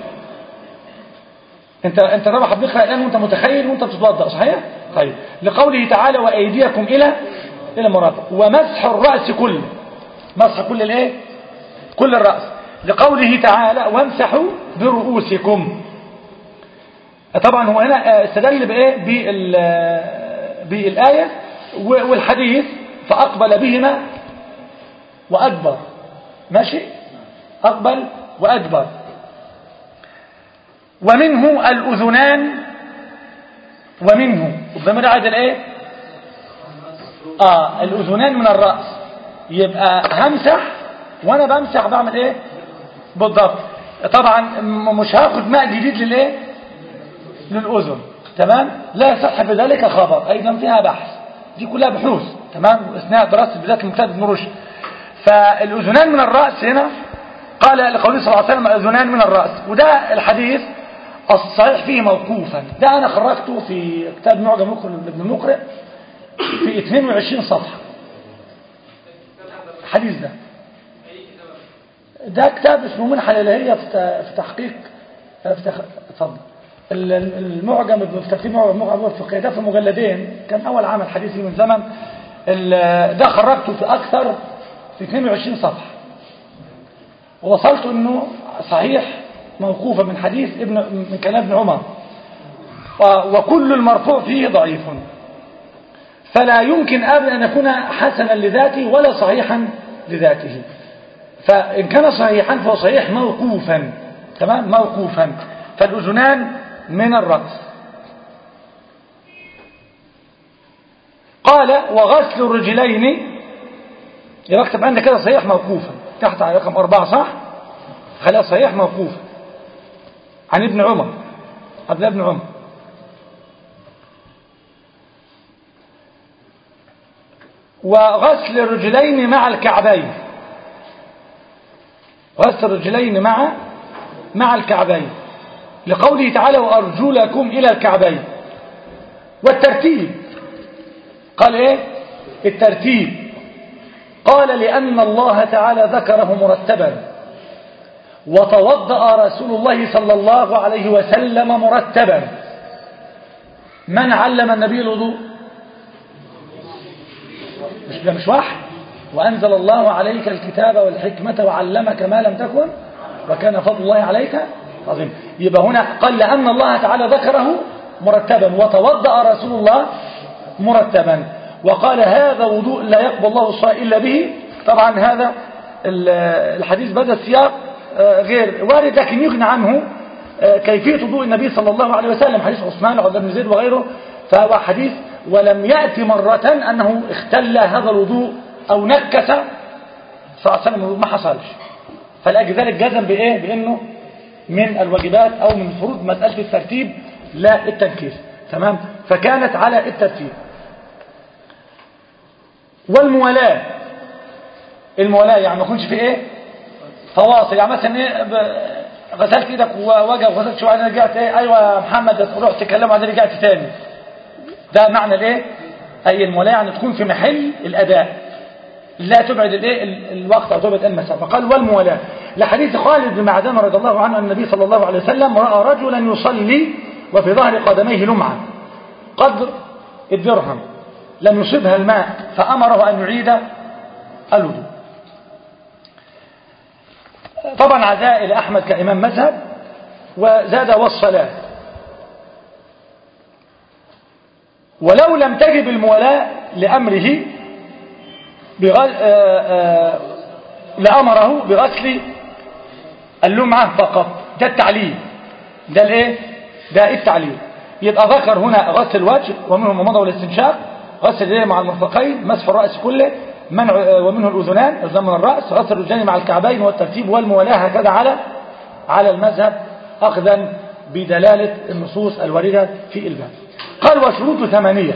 Speaker 1: انت انت طبعا بنقرا الان وانت متخيل وانت بتتوضا صحيح طيب لقوله تعالى وايديكم الى الى مرافق ومسح الراس كله مسح كل الايه كل الراس لقوله تعالى وامسحوا برؤوسكم طبعا هو هنا آه، استدل بايه بال آه، بالايه و- والحديث فاقبل بهما وادبر ماشي اقبل وادبر ومنه الأذنان ومنه الضمير عاد الايه اه الأذنان من الرأس يبقى همسح وانا بمسح بعمل ايه بالضبط طبعا م- مش هاخد ماء جديد للايه للأذن تمام لا يصح بذلك خبر ايضا فيها بحث دي كلها بحوث تمام اثناء دراسه بدايه المجتهد ابن رشد فالاذنان من الراس هنا قال لقوله صلى الله عليه وسلم اذنان من الراس وده الحديث الصحيح فيه موقوفا ده انا خرجته في كتاب معجم مقرئ ابن المقرئ في 22 صفحه الحديث ده ده كتاب اسمه منحة الإلهية في ت- في تحقيق في تخ... اتفضل ال- ال- المعجم ابن- في ترتيب معجم معجم الفقه ده في مجلدين كان أول عمل حديثي من زمن ال- ده خرجته في أكثر في 22 صفحة ووصلت انه صحيح موقوفة من حديث ابن من كلام ابن عمر و- وكل المرفوع فيه ضعيف فلا يمكن ابدا ان يكون حسنا لذاته ولا صحيحا لذاته فان كان صحيحا فهو صحيح موقوفا تمام موقوفا فالاذنان من الراس قال وغسل الرجلين يبقى اكتب عندك كده صحيح موقوفا تحت على رقم أربعة صح خليها صحيح موقوفا عن ابن عمر عبد الله بن عمر وغسل الرجلين مع الكعبين غسل الرجلين مع مع الكعبين لقوله تعالى وأرجلكم إلى الكعبين والترتيب قال ايه الترتيب قال لأن الله تعالى ذكره مرتبا وتوضأ رسول الله صلى الله عليه وسلم مرتبا من علم النبي الوضوء مش ده مش وحي وأنزل الله عليك الكتاب والحكمة وعلمك ما لم تكن وكان فضل الله عليك عظيم يبقى هنا قال لأن الله تعالى ذكره مرتبا وتوضأ رسول الله مرتبا وقال هذا وضوء لا يقبل الله الصلاة إلا به طبعا هذا ال- الحديث بدأ السياق آه، غير وارد لكن يغنى عنه آه، كيفية وضوء النبي صلى الله عليه وسلم حديث عثمان وعبد بن زيد وغيره فهو حديث ولم يأتي مرة أنه اختل هذا الوضوء أو نكس صلى الله عليه وسلم ما حصلش فلأجل ذلك جزم بإيه بأنه من الواجبات أو من فروض مسألة الترتيب لا التنكيس تمام فكانت على الترتيب والموالاة الموالاة يعني ما يكونش في ايه فواصل يعني مثلا ايه ب- غسلت ايدك ووجه وغسلت شويه بعدين رجعت ايه ايوه يا محمد رحت تكلم وبعدين رجعت تاني ده معنى الايه اي الموالاة يعني تكون في محل الاداء لا تبعد الايه ال- الوقت او تبعد المسافه قال والموالاه لحديث خالد بن معدان رضي الله عنه ان النبي صلى الله عليه وسلم راى رجلا يصلي وفي ظهر قدميه لمعه قدر الدرهم لم يصبها الماء فامره ان يعيد الوضوء طبعا عزاء الى احمد كامام مذهب وزاد والصلاه ولو لم تجب الموالاه لامره بغل... آه آه لأمره بغسل اللمعة فقط ده التعليل ده الايه ده التعليل يبقى ذكر هنا غسل الوجه ومنه المضى والاستنشاق غسل اليدين مع المرفقين مسح الرأس كله منع آه، ومنه الأذنان أذن من الرأس غسل الرجلين مع الكعبين والترتيب والموالاة هكذا على على المذهب أخذا بدلالة النصوص الواردة في الباب قال وشروط ثمانية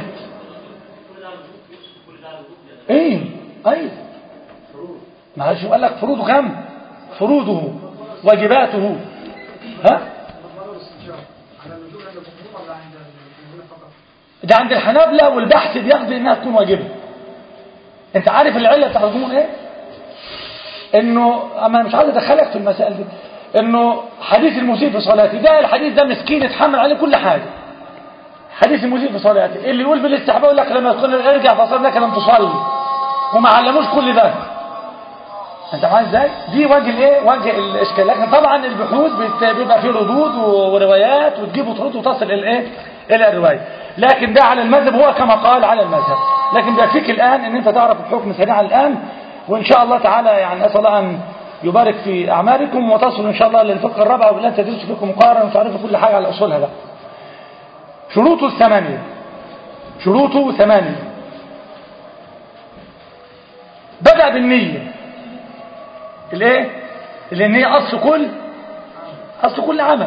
Speaker 1: ايه ايه ما شو قال لك فروضه كم فروضه واجباته ها
Speaker 2: على النزول عند الخطوط ولا عند الجمهور فقط؟
Speaker 1: ده عند الحنابلة والبحث بيقضي انها تكون واجبة انت عارف العلة بتاع الجمهور ايه انه اما أنا مش عايز ادخلك في المسائل دي انه حديث المسيء في صلاته ده الحديث ده مسكين اتحمل عليه كل حاجة حديث المسيء في صلاته اللي يقول بالاستحباب يقول لك لما تكون ارجع فصل لك لم تصلي وما علموش كل ده انت معايا ازاي دي وجه الايه وجه الاشكال لكن طبعا البحوث بت- بيبقى فيه ردود و- وروايات وتجيب وترد وتصل الى الايه الى الروايه لكن ده على المذهب هو كما قال على المذهب لكن بيكفيك الان ان انت تعرف الحكم سريعا الان وان شاء الله تعالى يعني اسال الله ان يبارك في اعمالكم وتصلوا ان شاء الله للفقه الرابعه ولا تدرسوا فيكم مقارنه وتعرفوا كل حاجه على اصولها بقى شروطه الثمانيه شروطه ثمانيه بدأ بالنية الايه اللي النية اصل كل اصل كل عمل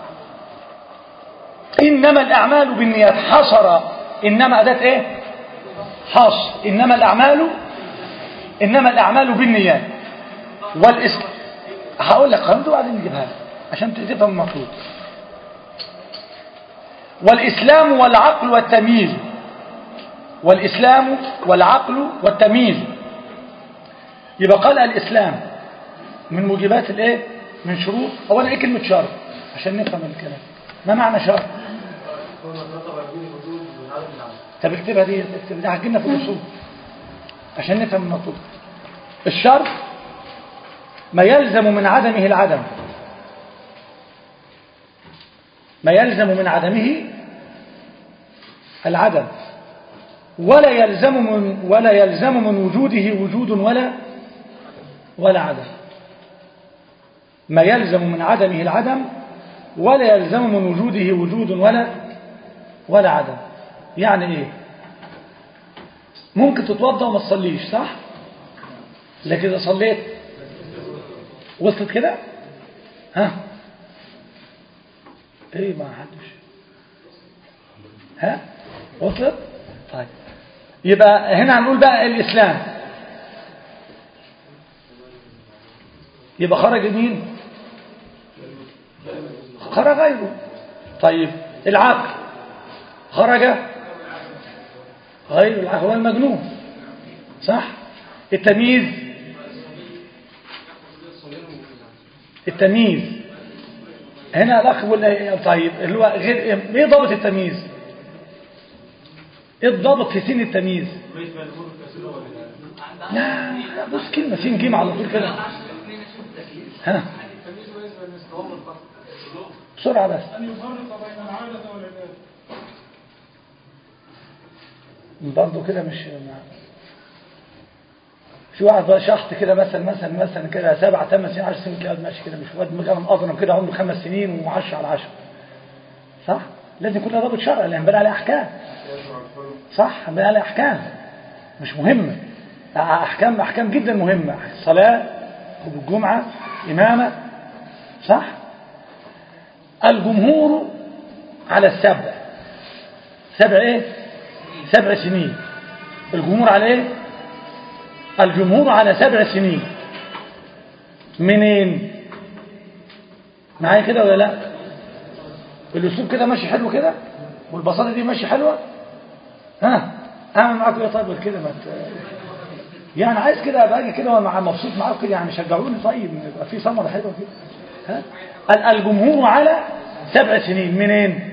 Speaker 1: انما الاعمال بالنيات حصر انما اداه ايه حصر انما الاعمال انما الاعمال بالنيات والاسم هقول لك قانون وبعدين نجيبها لك عشان تفهم المطلوب والاسلام والعقل والتمييز والاسلام والعقل والتمييز يبقى قال الاسلام من موجبات الايه من شروط اولا ايه كلمه شرط عشان نفهم الكلام ما معنى شرط طب اكتبها دي اكتب دي هتجيلنا في الاصول عشان نفهم المطلوب الشرط ما يلزم من عدمه العدم ما يلزم من عدمه العدم ولا يلزم من ولا يلزم من وجوده وجود ولا ولا عدم ما يلزم من عدمه العدم ولا يلزم من وجوده وجود ولا ولا عدم يعني ايه ممكن تتوضا وما تصليش صح لكن اذا صليت وصلت كده ها ايه ما حدش ها وصلت طيب يبقى هنا هنقول بقى الاسلام يبقى خرج مين خرج غيره طيب العقل خرج غير العقل هو المجنون صح التمييز التمييز هنا الاخ يقول طيب اللي هو غير ايه ضابط التمييز ايه الضابط في سن التمييز لا لا بص كلمه سين جيم على طول كده ها بسرعه بس
Speaker 2: أن يفرق بين العادة والعبادة
Speaker 1: برضه كده مش في واحد بقى شحط كده مثلا مثلا مثلا كده سبع ثمان سنين 10 سنين كده ماشي كده مش واد مجرم اضرب كده عمره خمس سنين و10 على 10 صح لازم يكون له ضابط شرعي لان بنى عليه احكام صح بنى عليه احكام مش مهمه احكام احكام جدا مهمه صلاه الجمعه امامه صح الجمهور على السبع سبع ايه سبع سنين الجمهور على ايه الجمهور على سبع سنين منين معايا كده ولا لا الاسلوب كده ماشي حلو كده والبساطه دي ماشي حلوه ها اعمل معاكم ايه طيب كده ما ت- يعني عايز كده ابقى اجي كده وانا مبسوط معاكم كده يعني شجعوني طيب يبقى في ثمره حلوه كده ها ال- الجمهور على سبع سنين منين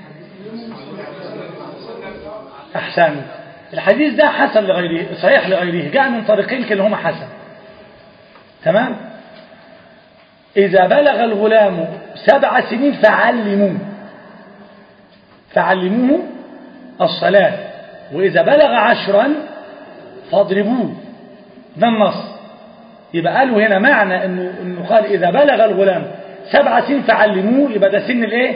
Speaker 1: احسن الحديث ده حسن لغيره صحيح لغيره جاء من طريقين كلاهما حسن تمام إذا بلغ الغلام سبع سنين فعلموه فعلموه الصلاة وإذا بلغ عشرا فاضربوه ده النص يبقى قالوا هنا معنى انه انه قال اذا بلغ الغلام سبع سنين فعلموه يبقى ده سن الايه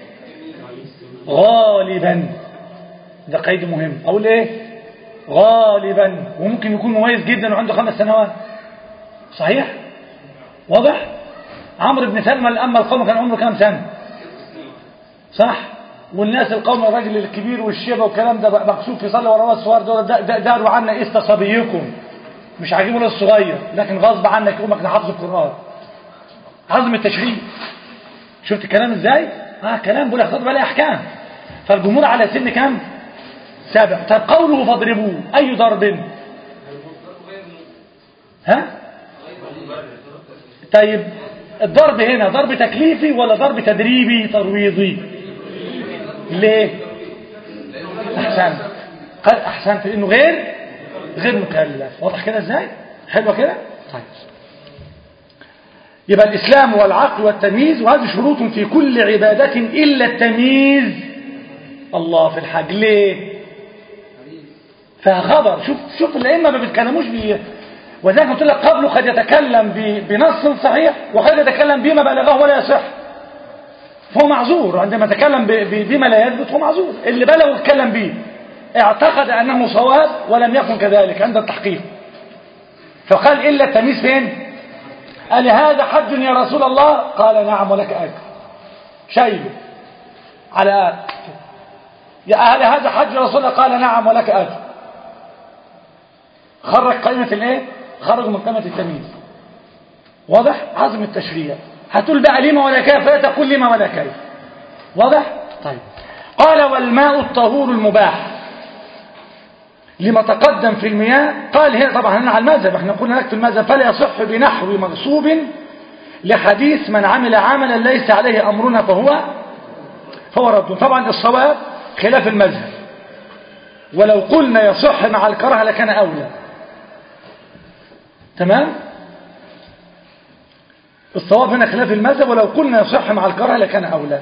Speaker 1: غالبا ده قيد مهم اقول ايه غالبا وممكن يكون مميز جدا وعنده خمس سنوات صحيح واضح عمرو بن سلمى اما القوم كان عمره كام سنه صح والناس القوم الراجل الكبير والشيبه والكلام ده بقى مكسوف يصلي ورا الصغير دول ده- ده- داروا عنا است صبيكم مش عاجبه الصغير لكن غصب عنك يقومك لحفظ القران عظم التشريع شفت الكلام ازاي اه كلام بقول يختار بقى احكام فالجمهور على سن كام سبع طب قوله فاضربوه اي ضرب ها طيب الضرب هنا ضرب تكليفي ولا ضرب تدريبي ترويضي ليه احسنت قال احسنت لانه غير غير مكلف واضح كده ازاي حلوه كده طيب يبقى الاسلام والعقل والتمييز وهذه شروط في كل عباده الا التمييز الله في الحج ليه فيها خبر شوف شوف الائمه ما بيتكلموش بيه وذلك قلت لك قبله قد يتكلم ب- بنص صحيح وقد يتكلم بما بلغه ولا يصح فهو معذور عندما يتكلم ب- ب- بما لا يثبت هو معذور اللي بلغه يتكلم به اعتقد انه صواب ولم يكن كذلك عند التحقيق فقال الا التمييز فين قال هذا حج يا رسول الله قال نعم ولك اجر شيبه على يا هل هذا حج يا رسول الله قال نعم ولك اجر خرج قائمة الايه خرج من قائمة التمييز واضح عظم التشريع هتقول بقى لما ولا كيف فلا تقول لما ولا كيف واضح طيب قال والماء الطهور المباح لما تقدم في المياه قال هنا طبعا هنا على المذهب احنا قلنا لك في المذهب فلا يصح بنحو مغصوب لحديث من عمل عملا ليس عليه امرنا فهو فهو رد طبعا الصواب خلاف المذهب ولو قلنا يصح مع الكراهه لكان اولى تمام الصواب هنا خلاف المذهب ولو قلنا يصح مع الكراهه لكان أولى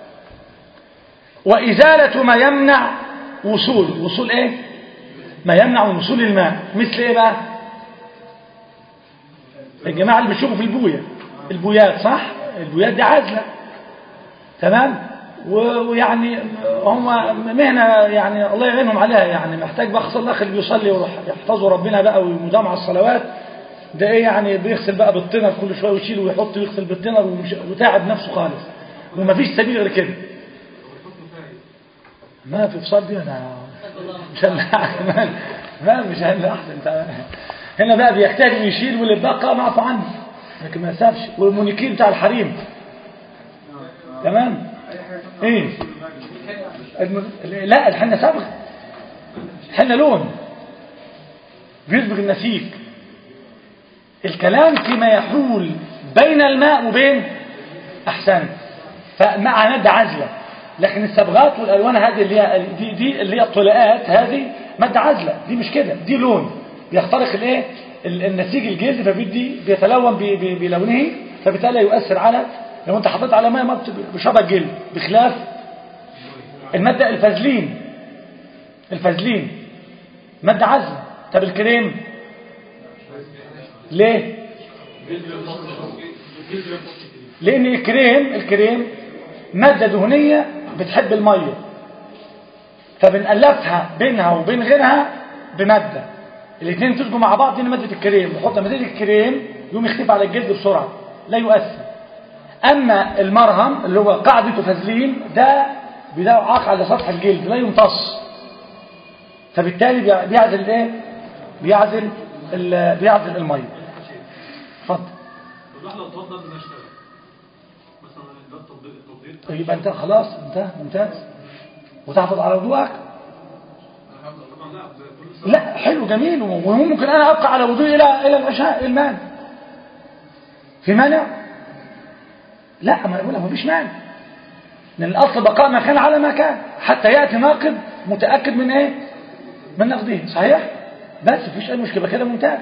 Speaker 1: وإزالة ما يمنع وصول وصول إيه ما يمنع من وصول الماء مثل إيه بقى الجماعة اللي بيشوفوا في البوية البويات صح البويات دي عازلة تمام و- ويعني هم مهنة يعني الله يعينهم عليها يعني محتاج بقى خصوصا الأخ اللي بيصلي ويروح يحفظوا ربنا بقى ويدام على الصلوات ده ايه يعني بيغسل بقى بالطنر كل شويه ويشيل ويحط ويغسل بالطنر ومش- وتعب نفسه خالص ومفيش سبيل غير كده ما في فصال دي انا مش انا أحسن. ما مش انا احسن انت هنا بقى بيحتاج ويشيل واللي بقى معفو عنه لكن ما يسابش والمونيكير بتاع الحريم تمام ايه الم... لا الحنه صبغ الحنه لون بيصبغ النسيج الكلام فيما يحول بين الماء وبين احسن فمع ماده عازله لكن الصبغات والالوان هذه اللي هي دي, دي اللي هي الطلاءات هذه ماده عازله دي مش كده دي لون بيخترق الايه ال- النسيج الجلد فبيدي بيتلون ب- ب- بلونه فبالتالي يؤثر على لو انت حطيت على ميه ما بت- بشبه الجلد بخلاف الماده الفازلين الفازلين ماده عازله طب الكريم ليه لان الكريم الكريم ماده دهنيه بتحب الميه فبنألفها بينها وبين غيرها بماده الاثنين يتسجوا مع بعض دي ماده الكريم نحط ماده الكريم يقوم يختفي على الجلد بسرعه لا يؤثر اما المرهم اللي هو قاعدته فازلين ده بيعاق على سطح الجلد لا يمتص فبالتالي بيع- بيعزل ايه بيعزل ال- بيعزل الميه اتفضل
Speaker 2: الواحد لو اتوضى قبل ما يشتغل مثلا ده التطبيق التطبيق
Speaker 1: طيب يبقى انت خلاص انت ممتاز وتحافظ على وضوءك
Speaker 2: طبعا لا زي كل
Speaker 1: لا حلو جميل وممكن انا ابقى على وضوء الى الى العشاء إيه المانع في مانع لا ما يقول ما فيش مانع لان الاصل بقاء ما كان على ما كان حتى ياتي ناقد متاكد من ايه من نقده صحيح بس مفيش اي مشكله كده ممتاز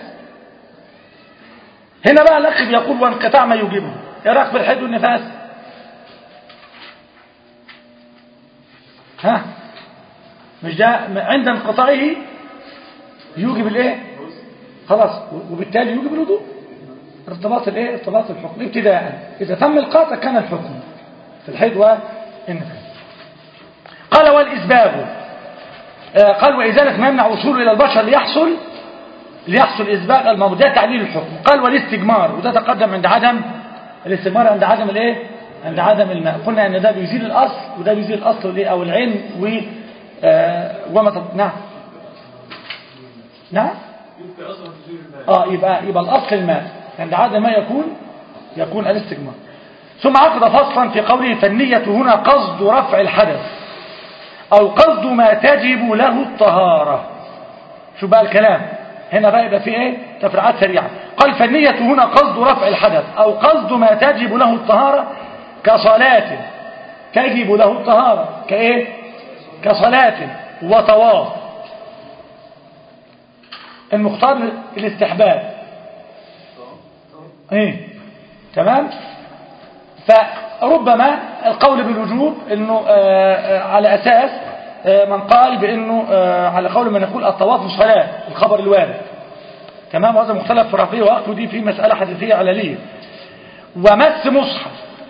Speaker 1: هنا بقى الاخ بيقول وانقطاع ما يجيبه ايه رايك في الحيض والنفاس ها مش ده عند انقطاعه يوجب الايه خلاص وبالتالي يوجب الوضوء ارتباط الايه ارتباط الحكم ابتداء اذا تم القاطع كان الحكم في الحيض والنفاس قال والاسباب آه، قال وازاله ما يمنع وصوله الى البشر ليحصل ليحصل اسباغ الموت ده تعليل الحكم قال والاستجمار وده تقدم عند عدم الاستجمار عند عدم الايه عند عدم الماء قلنا ان ده بيزيل الاصل وده بيزيل الاصل والايه او العين و آه، وما تط... نعم نعم
Speaker 2: يبقى اصلا تزيل الماء
Speaker 1: اه يبقى يبقى الاصل الماء عند عدم ما يكون يكون الاستجمار ثم عقد فصلا في قوله فالنية هنا قصد رفع الحدث او قصد ما تجب له الطهارة شو بقى الكلام هنا بقى يبقى في ايه تفريعات سريعة قال فالنية هنا قصد رفع الحدث او قصد ما تجب له الطهارة كصلاة تجب له الطهارة كايه كصلاة وطواف المختار الاستحباب ايه تمام فربما القول بالوجوب انه آه، آه، على اساس آه، من قال بانه آه، على قول من يقول الطواف صلاه الخبر الوارد تمام وهذا مختلف في رفعه واخذه دي في مساله حديثيه علليه ومس مصحف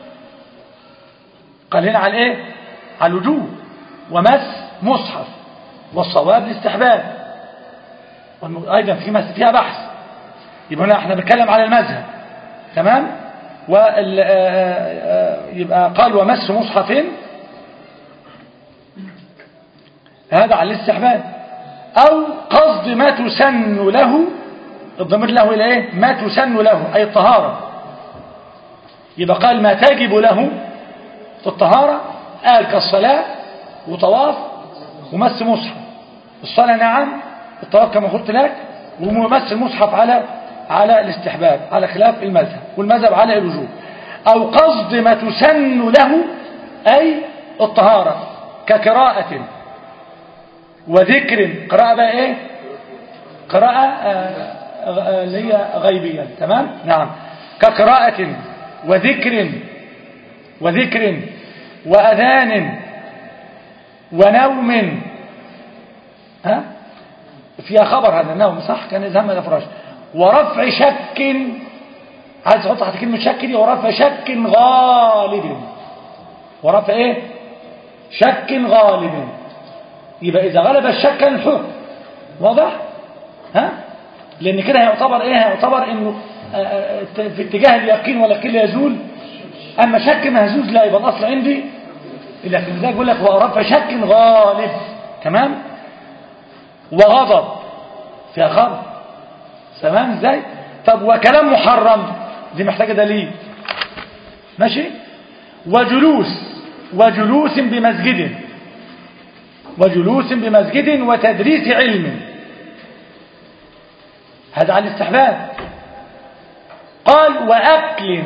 Speaker 1: قال هنا على ايه على الوجوب ومس مصحف والصواب الاستحباب والم- ايضا في مس فيها بحث يبقى هنا احنا بنتكلم على المذهب تمام وال آه، آه، يبقى قال ومس مصحف هذا على الاستحباب او قصد ما تسن له الضمير له الى ايه ما تسن له اي الطهاره يبقى قال ما تجب له في الطهاره قال كالصلاه وطواف ومس مصحف الصلاه نعم الطواف كما قلت لك وممس المصحف على على الاستحباب على خلاف المذهب والمذهب على الوجوب أو قصد ما تسن له أي الطهارة كقراءة وذكر قراءة بقى إيه قراءة آه، آه، اللي هي غيبية تمام نعم كقراءة وذكر وذكر وأذان ونوم ها فيها خبر هذا النوم صح كان إذهام الأفراش ورفع شك عايز تحط تحت كلمة شك دي ورفع شك غالب ورفع ايه شك غالب يبقى إذا غلب الشك كان الحكم واضح ها لأن كده هيعتبر ايه هيعتبر انه آه، آه، في اتجاه اليقين واليقين لا يزول اما شك مهزوز لا يبقى الاصل عندي لكن ذلك يقول لك ورفع شك غالب تمام وغضب فيها خبر تمام ازاي طب وكلام محرم دي محتاجه دليل ماشي وجلوس وجلوس بمسجد وجلوس بمسجد وتدريس علم هذا على الاستحباب قال وأكل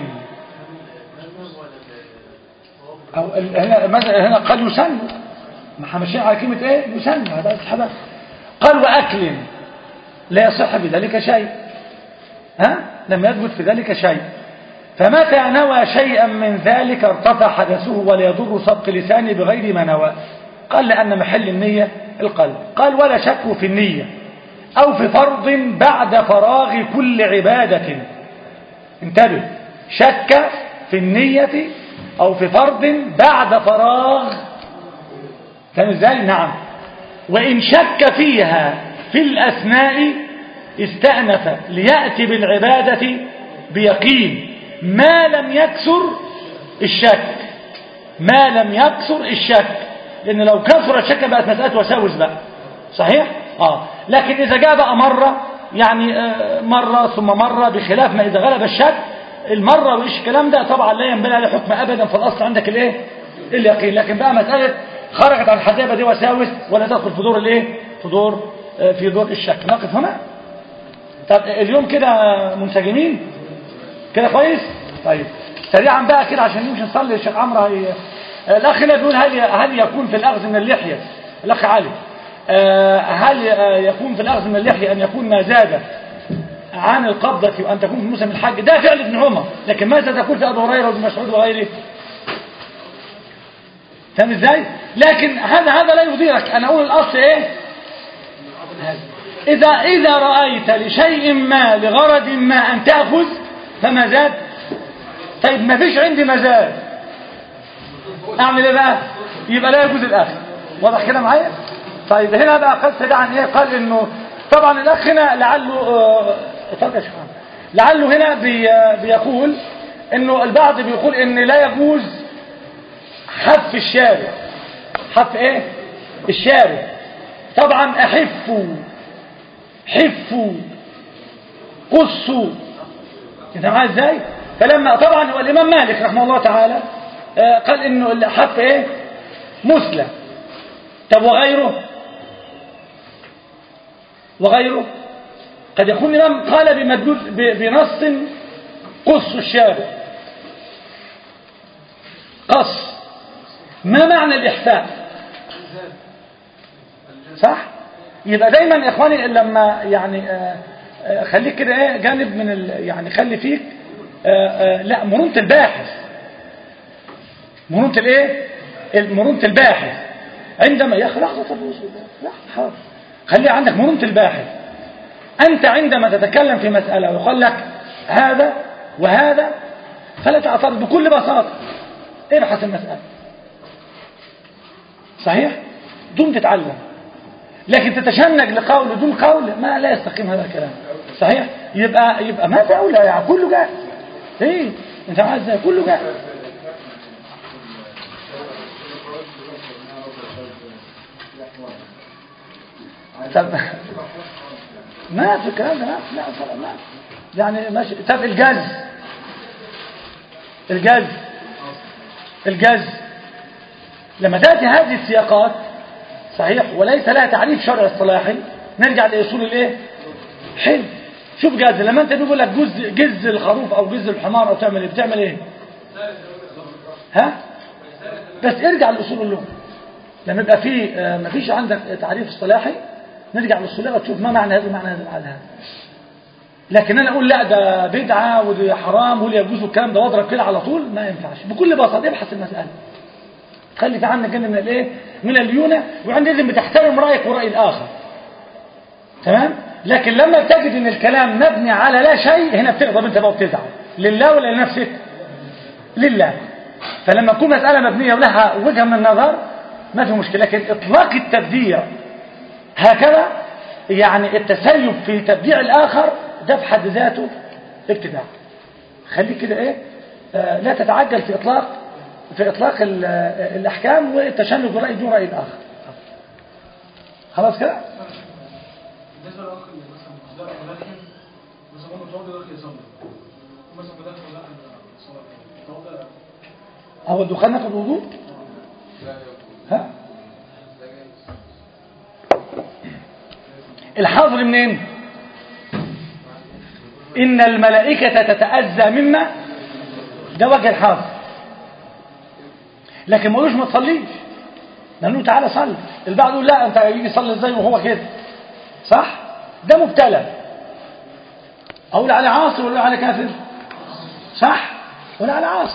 Speaker 1: أو ال- هنا مثلا هنا قال يسن ما احنا ماشيين على كلمة ايه يسن هذا الاستحباب قال وأكل لا يصح بذلك شيء ها لم يثبت في ذلك شيء فمتى نوى شيئا من ذلك ارتفع حدثه ولا يضر سبق لسانه بغير ما نوى قال لأن محل النية القلب قال ولا شك في النية أو في فرض بعد فراغ كل عبادة انتبه شك في النية أو في فرض بعد فراغ كان ازاي نعم وإن شك فيها في الأثناء استأنف ليأتي بالعبادة بيقين ما لم يكسر الشك ما لم يكسر الشك لأن لو كسر الشك بقت مسألة وساوس بقى صحيح؟ آه لكن إذا جاء بقى مرة يعني آه، مرة ثم مرة بخلاف ما إذا غلب الشك المرة وإيش الكلام ده طبعا لا ينبغي عليه حكم أبدا في الأصل عندك الإيه؟ اليقين لكن بقى مسألة خرجت عن الحدابة دي وساوس ولا تدخل في دور الإيه؟ في دور آه، في دور الشك نقف هنا طب اليوم كده منسجمين كده كويس طيب سريعا بقى كده عشان نمشي نصلي الشيخ عمرو هي... الاخ هنا بيقول هل هل يكون في الاخذ من اللحيه الاخ علي آه، هل آه، يكون في الاخذ من اللحيه ان يكون ما زاد عن القبضة وأن تكون في موسم الحج ده فعل ابن عمر لكن ماذا تقول في أبو هريرة وابن مسعود وغيره فاهم ازاي لكن هذا هذا لا يضيرك أنا أقول الأصل إيه هذا. إذا إذا رأيت لشيء ما لغرض ما أن تأخذ فما زاد طيب ما فيش عندي مزاد أعمل إيه بقى يبقى لا يجوز الأخذ واضح كده معايا طيب هنا بقى قد سدى عن إيه قال إنه طبعا الأخ هنا لعله آه، اتفضل يا شيخ محمد. لعله هنا بي بيقول إنه البعض بيقول إن لا يجوز حف الشارع حف إيه الشارع طبعا أحفوا حفوا قصوا انت معايا ازاي فلما طبعا هو الامام مالك رحمه الله تعالى آه، قال انه الحف ايه مسلم طب وغيره وغيره قد يكون الامام قال بمدلول ب- بنص قص الشارع قص ما معنى الاحفاء صح يبقى دايما يا اخواني لما يعني آه، آه، خليك كده ايه جانب من ال يعني خلي فيك آه، آه، لا مرونة الباحث مرونة الايه مرونة الباحث عندما يا اخي لحظة طب لا حاضر خلي عندك مرونة الباحث انت عندما تتكلم في مسألة ويقول لك هذا وهذا فلا تعترض بكل بساطة ابحث المسألة صحيح دون تتعلم لكن تتشنج لقول دون قول ما لا يستقيم هذا الكلام صحيح يبقى يبقى ما في اولى يعني كله جاء ايه انت عايز ازاي كله جاء طب ما في الكلام ده لا لا طبعا لا يعني ماشي طب الجز الجز الجز لما تاتي هذه السياقات صحيح وليس لها تعريف شرعي اصطلاحي نرجع لاصول الايه حلو شوف جاز لما انت بيقول لك جز جز الخروف او جز الحمار او تعمل ايه بتعمل ايه ها بس ارجع لاصول اللغه لما يبقى في آه، ما فيش عندك تعريف اصطلاحي نرجع للصلاة وتشوف ما معنى هذا ومعنى هذا ومعنى هذا لكن انا اقول لا ده بدعه وده حرام ولا يجوز الكلام ده واضرب كده على طول ما ينفعش بكل بساطه ابحث المساله خلي في عندك جنب من الايه من الليونه وعندئذ بتحترم رايك وراي الاخر تمام لكن لما تجد ان الكلام مبني على لا شيء هنا بتغضب انت بقى وبتزعل لله ولا لنفسك لله فلما تكون مساله مبنيه ولها وجهه من النظر ما في مشكله لكن اطلاق التبديع هكذا يعني التسيب في تبديع الاخر ده في حد ذاته ابتداع خليك كده ايه آه لا تتعجل في اطلاق في اطلاق ال- آه، الاحكام والتشنج براي دون راي الاخر خلاص كده
Speaker 2: بالنسبه للاخ اللي مثلا زرع ملحم مثلا هو متوضي داخل يصلي مثلا مدخل ملحم الصلاه متوضي
Speaker 1: هو الدخان ناخد وضوء ها الحظر منين إن الملائكة تتأذى مما ده وجه الحظر لكن ما قالوش ما تصليش لأنه تعالى صلي البعض يقول لا أنت يجي يصلي ازاي وهو كده صح ده مبتلى أقول على عاصي ولا على كافر صح ولا على عاصي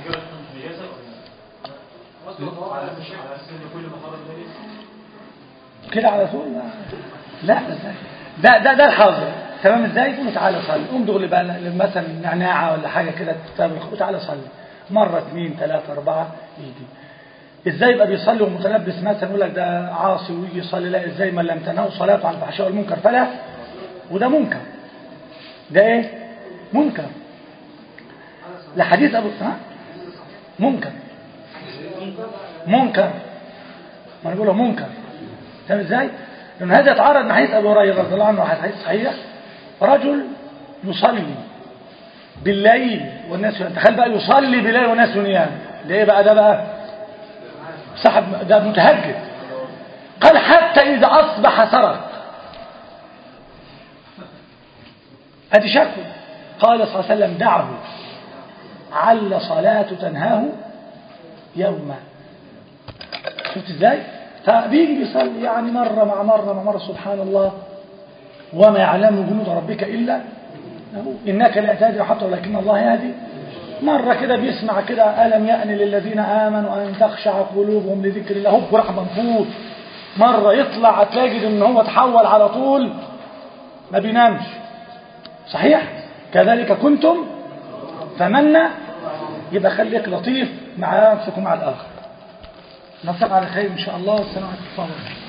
Speaker 1: كده على طول لا لا ازاي ده ده ده الحاضر تمام ازاي تقول له تعالى صلي قوم دغري بقى مثلا نعناعه ولا حاجه كده تتابع تعالى صلي مره اثنين ثلاثه اربعه يجي ازاي يبقى بيصلي ومتلبس مثلا يقول لك ده عاصي ويجي يصلي لا ازاي من لم تنهوا صلاته عن الفحشاء والمنكر فلا وده منكر ده ايه منكر لحديث ابو ها منكر منكر ما انا بقوله منكر فاهم ازاي لان هذا يتعارض مع حديث ابو هريره رضي الله عنه حديث صحيح رجل يصلي بالليل والناس تخيل بقى يصلي بالليل والناس نيام ده ايه بقى ده بقى صاحب ده متهجد قال حتى اذا اصبح سرق ادي شكوى قال صلى الله عليه وسلم دعه عل صلاة تنهاه يوما شفت ازاي فبيجي بيصلي يعني مرة مع مرة مع مرة سبحان الله وما يعلم جنود ربك إلا هو إنك لا تهدي حتى ولكن الله يهدي مرة كده بيسمع كده ألم يأن للذين آمنوا أن تخشع قلوبهم لذكر الله هو راح منفوض مرة يطلع تلاقي إن هو تحول على طول ما بينامش صحيح كذلك كنتم فمنا يبقى خليك لطيف مع نفسك ومع الآخر نلتقي على خير إن شاء الله والسلام عليكم ورحمة الله وبركاته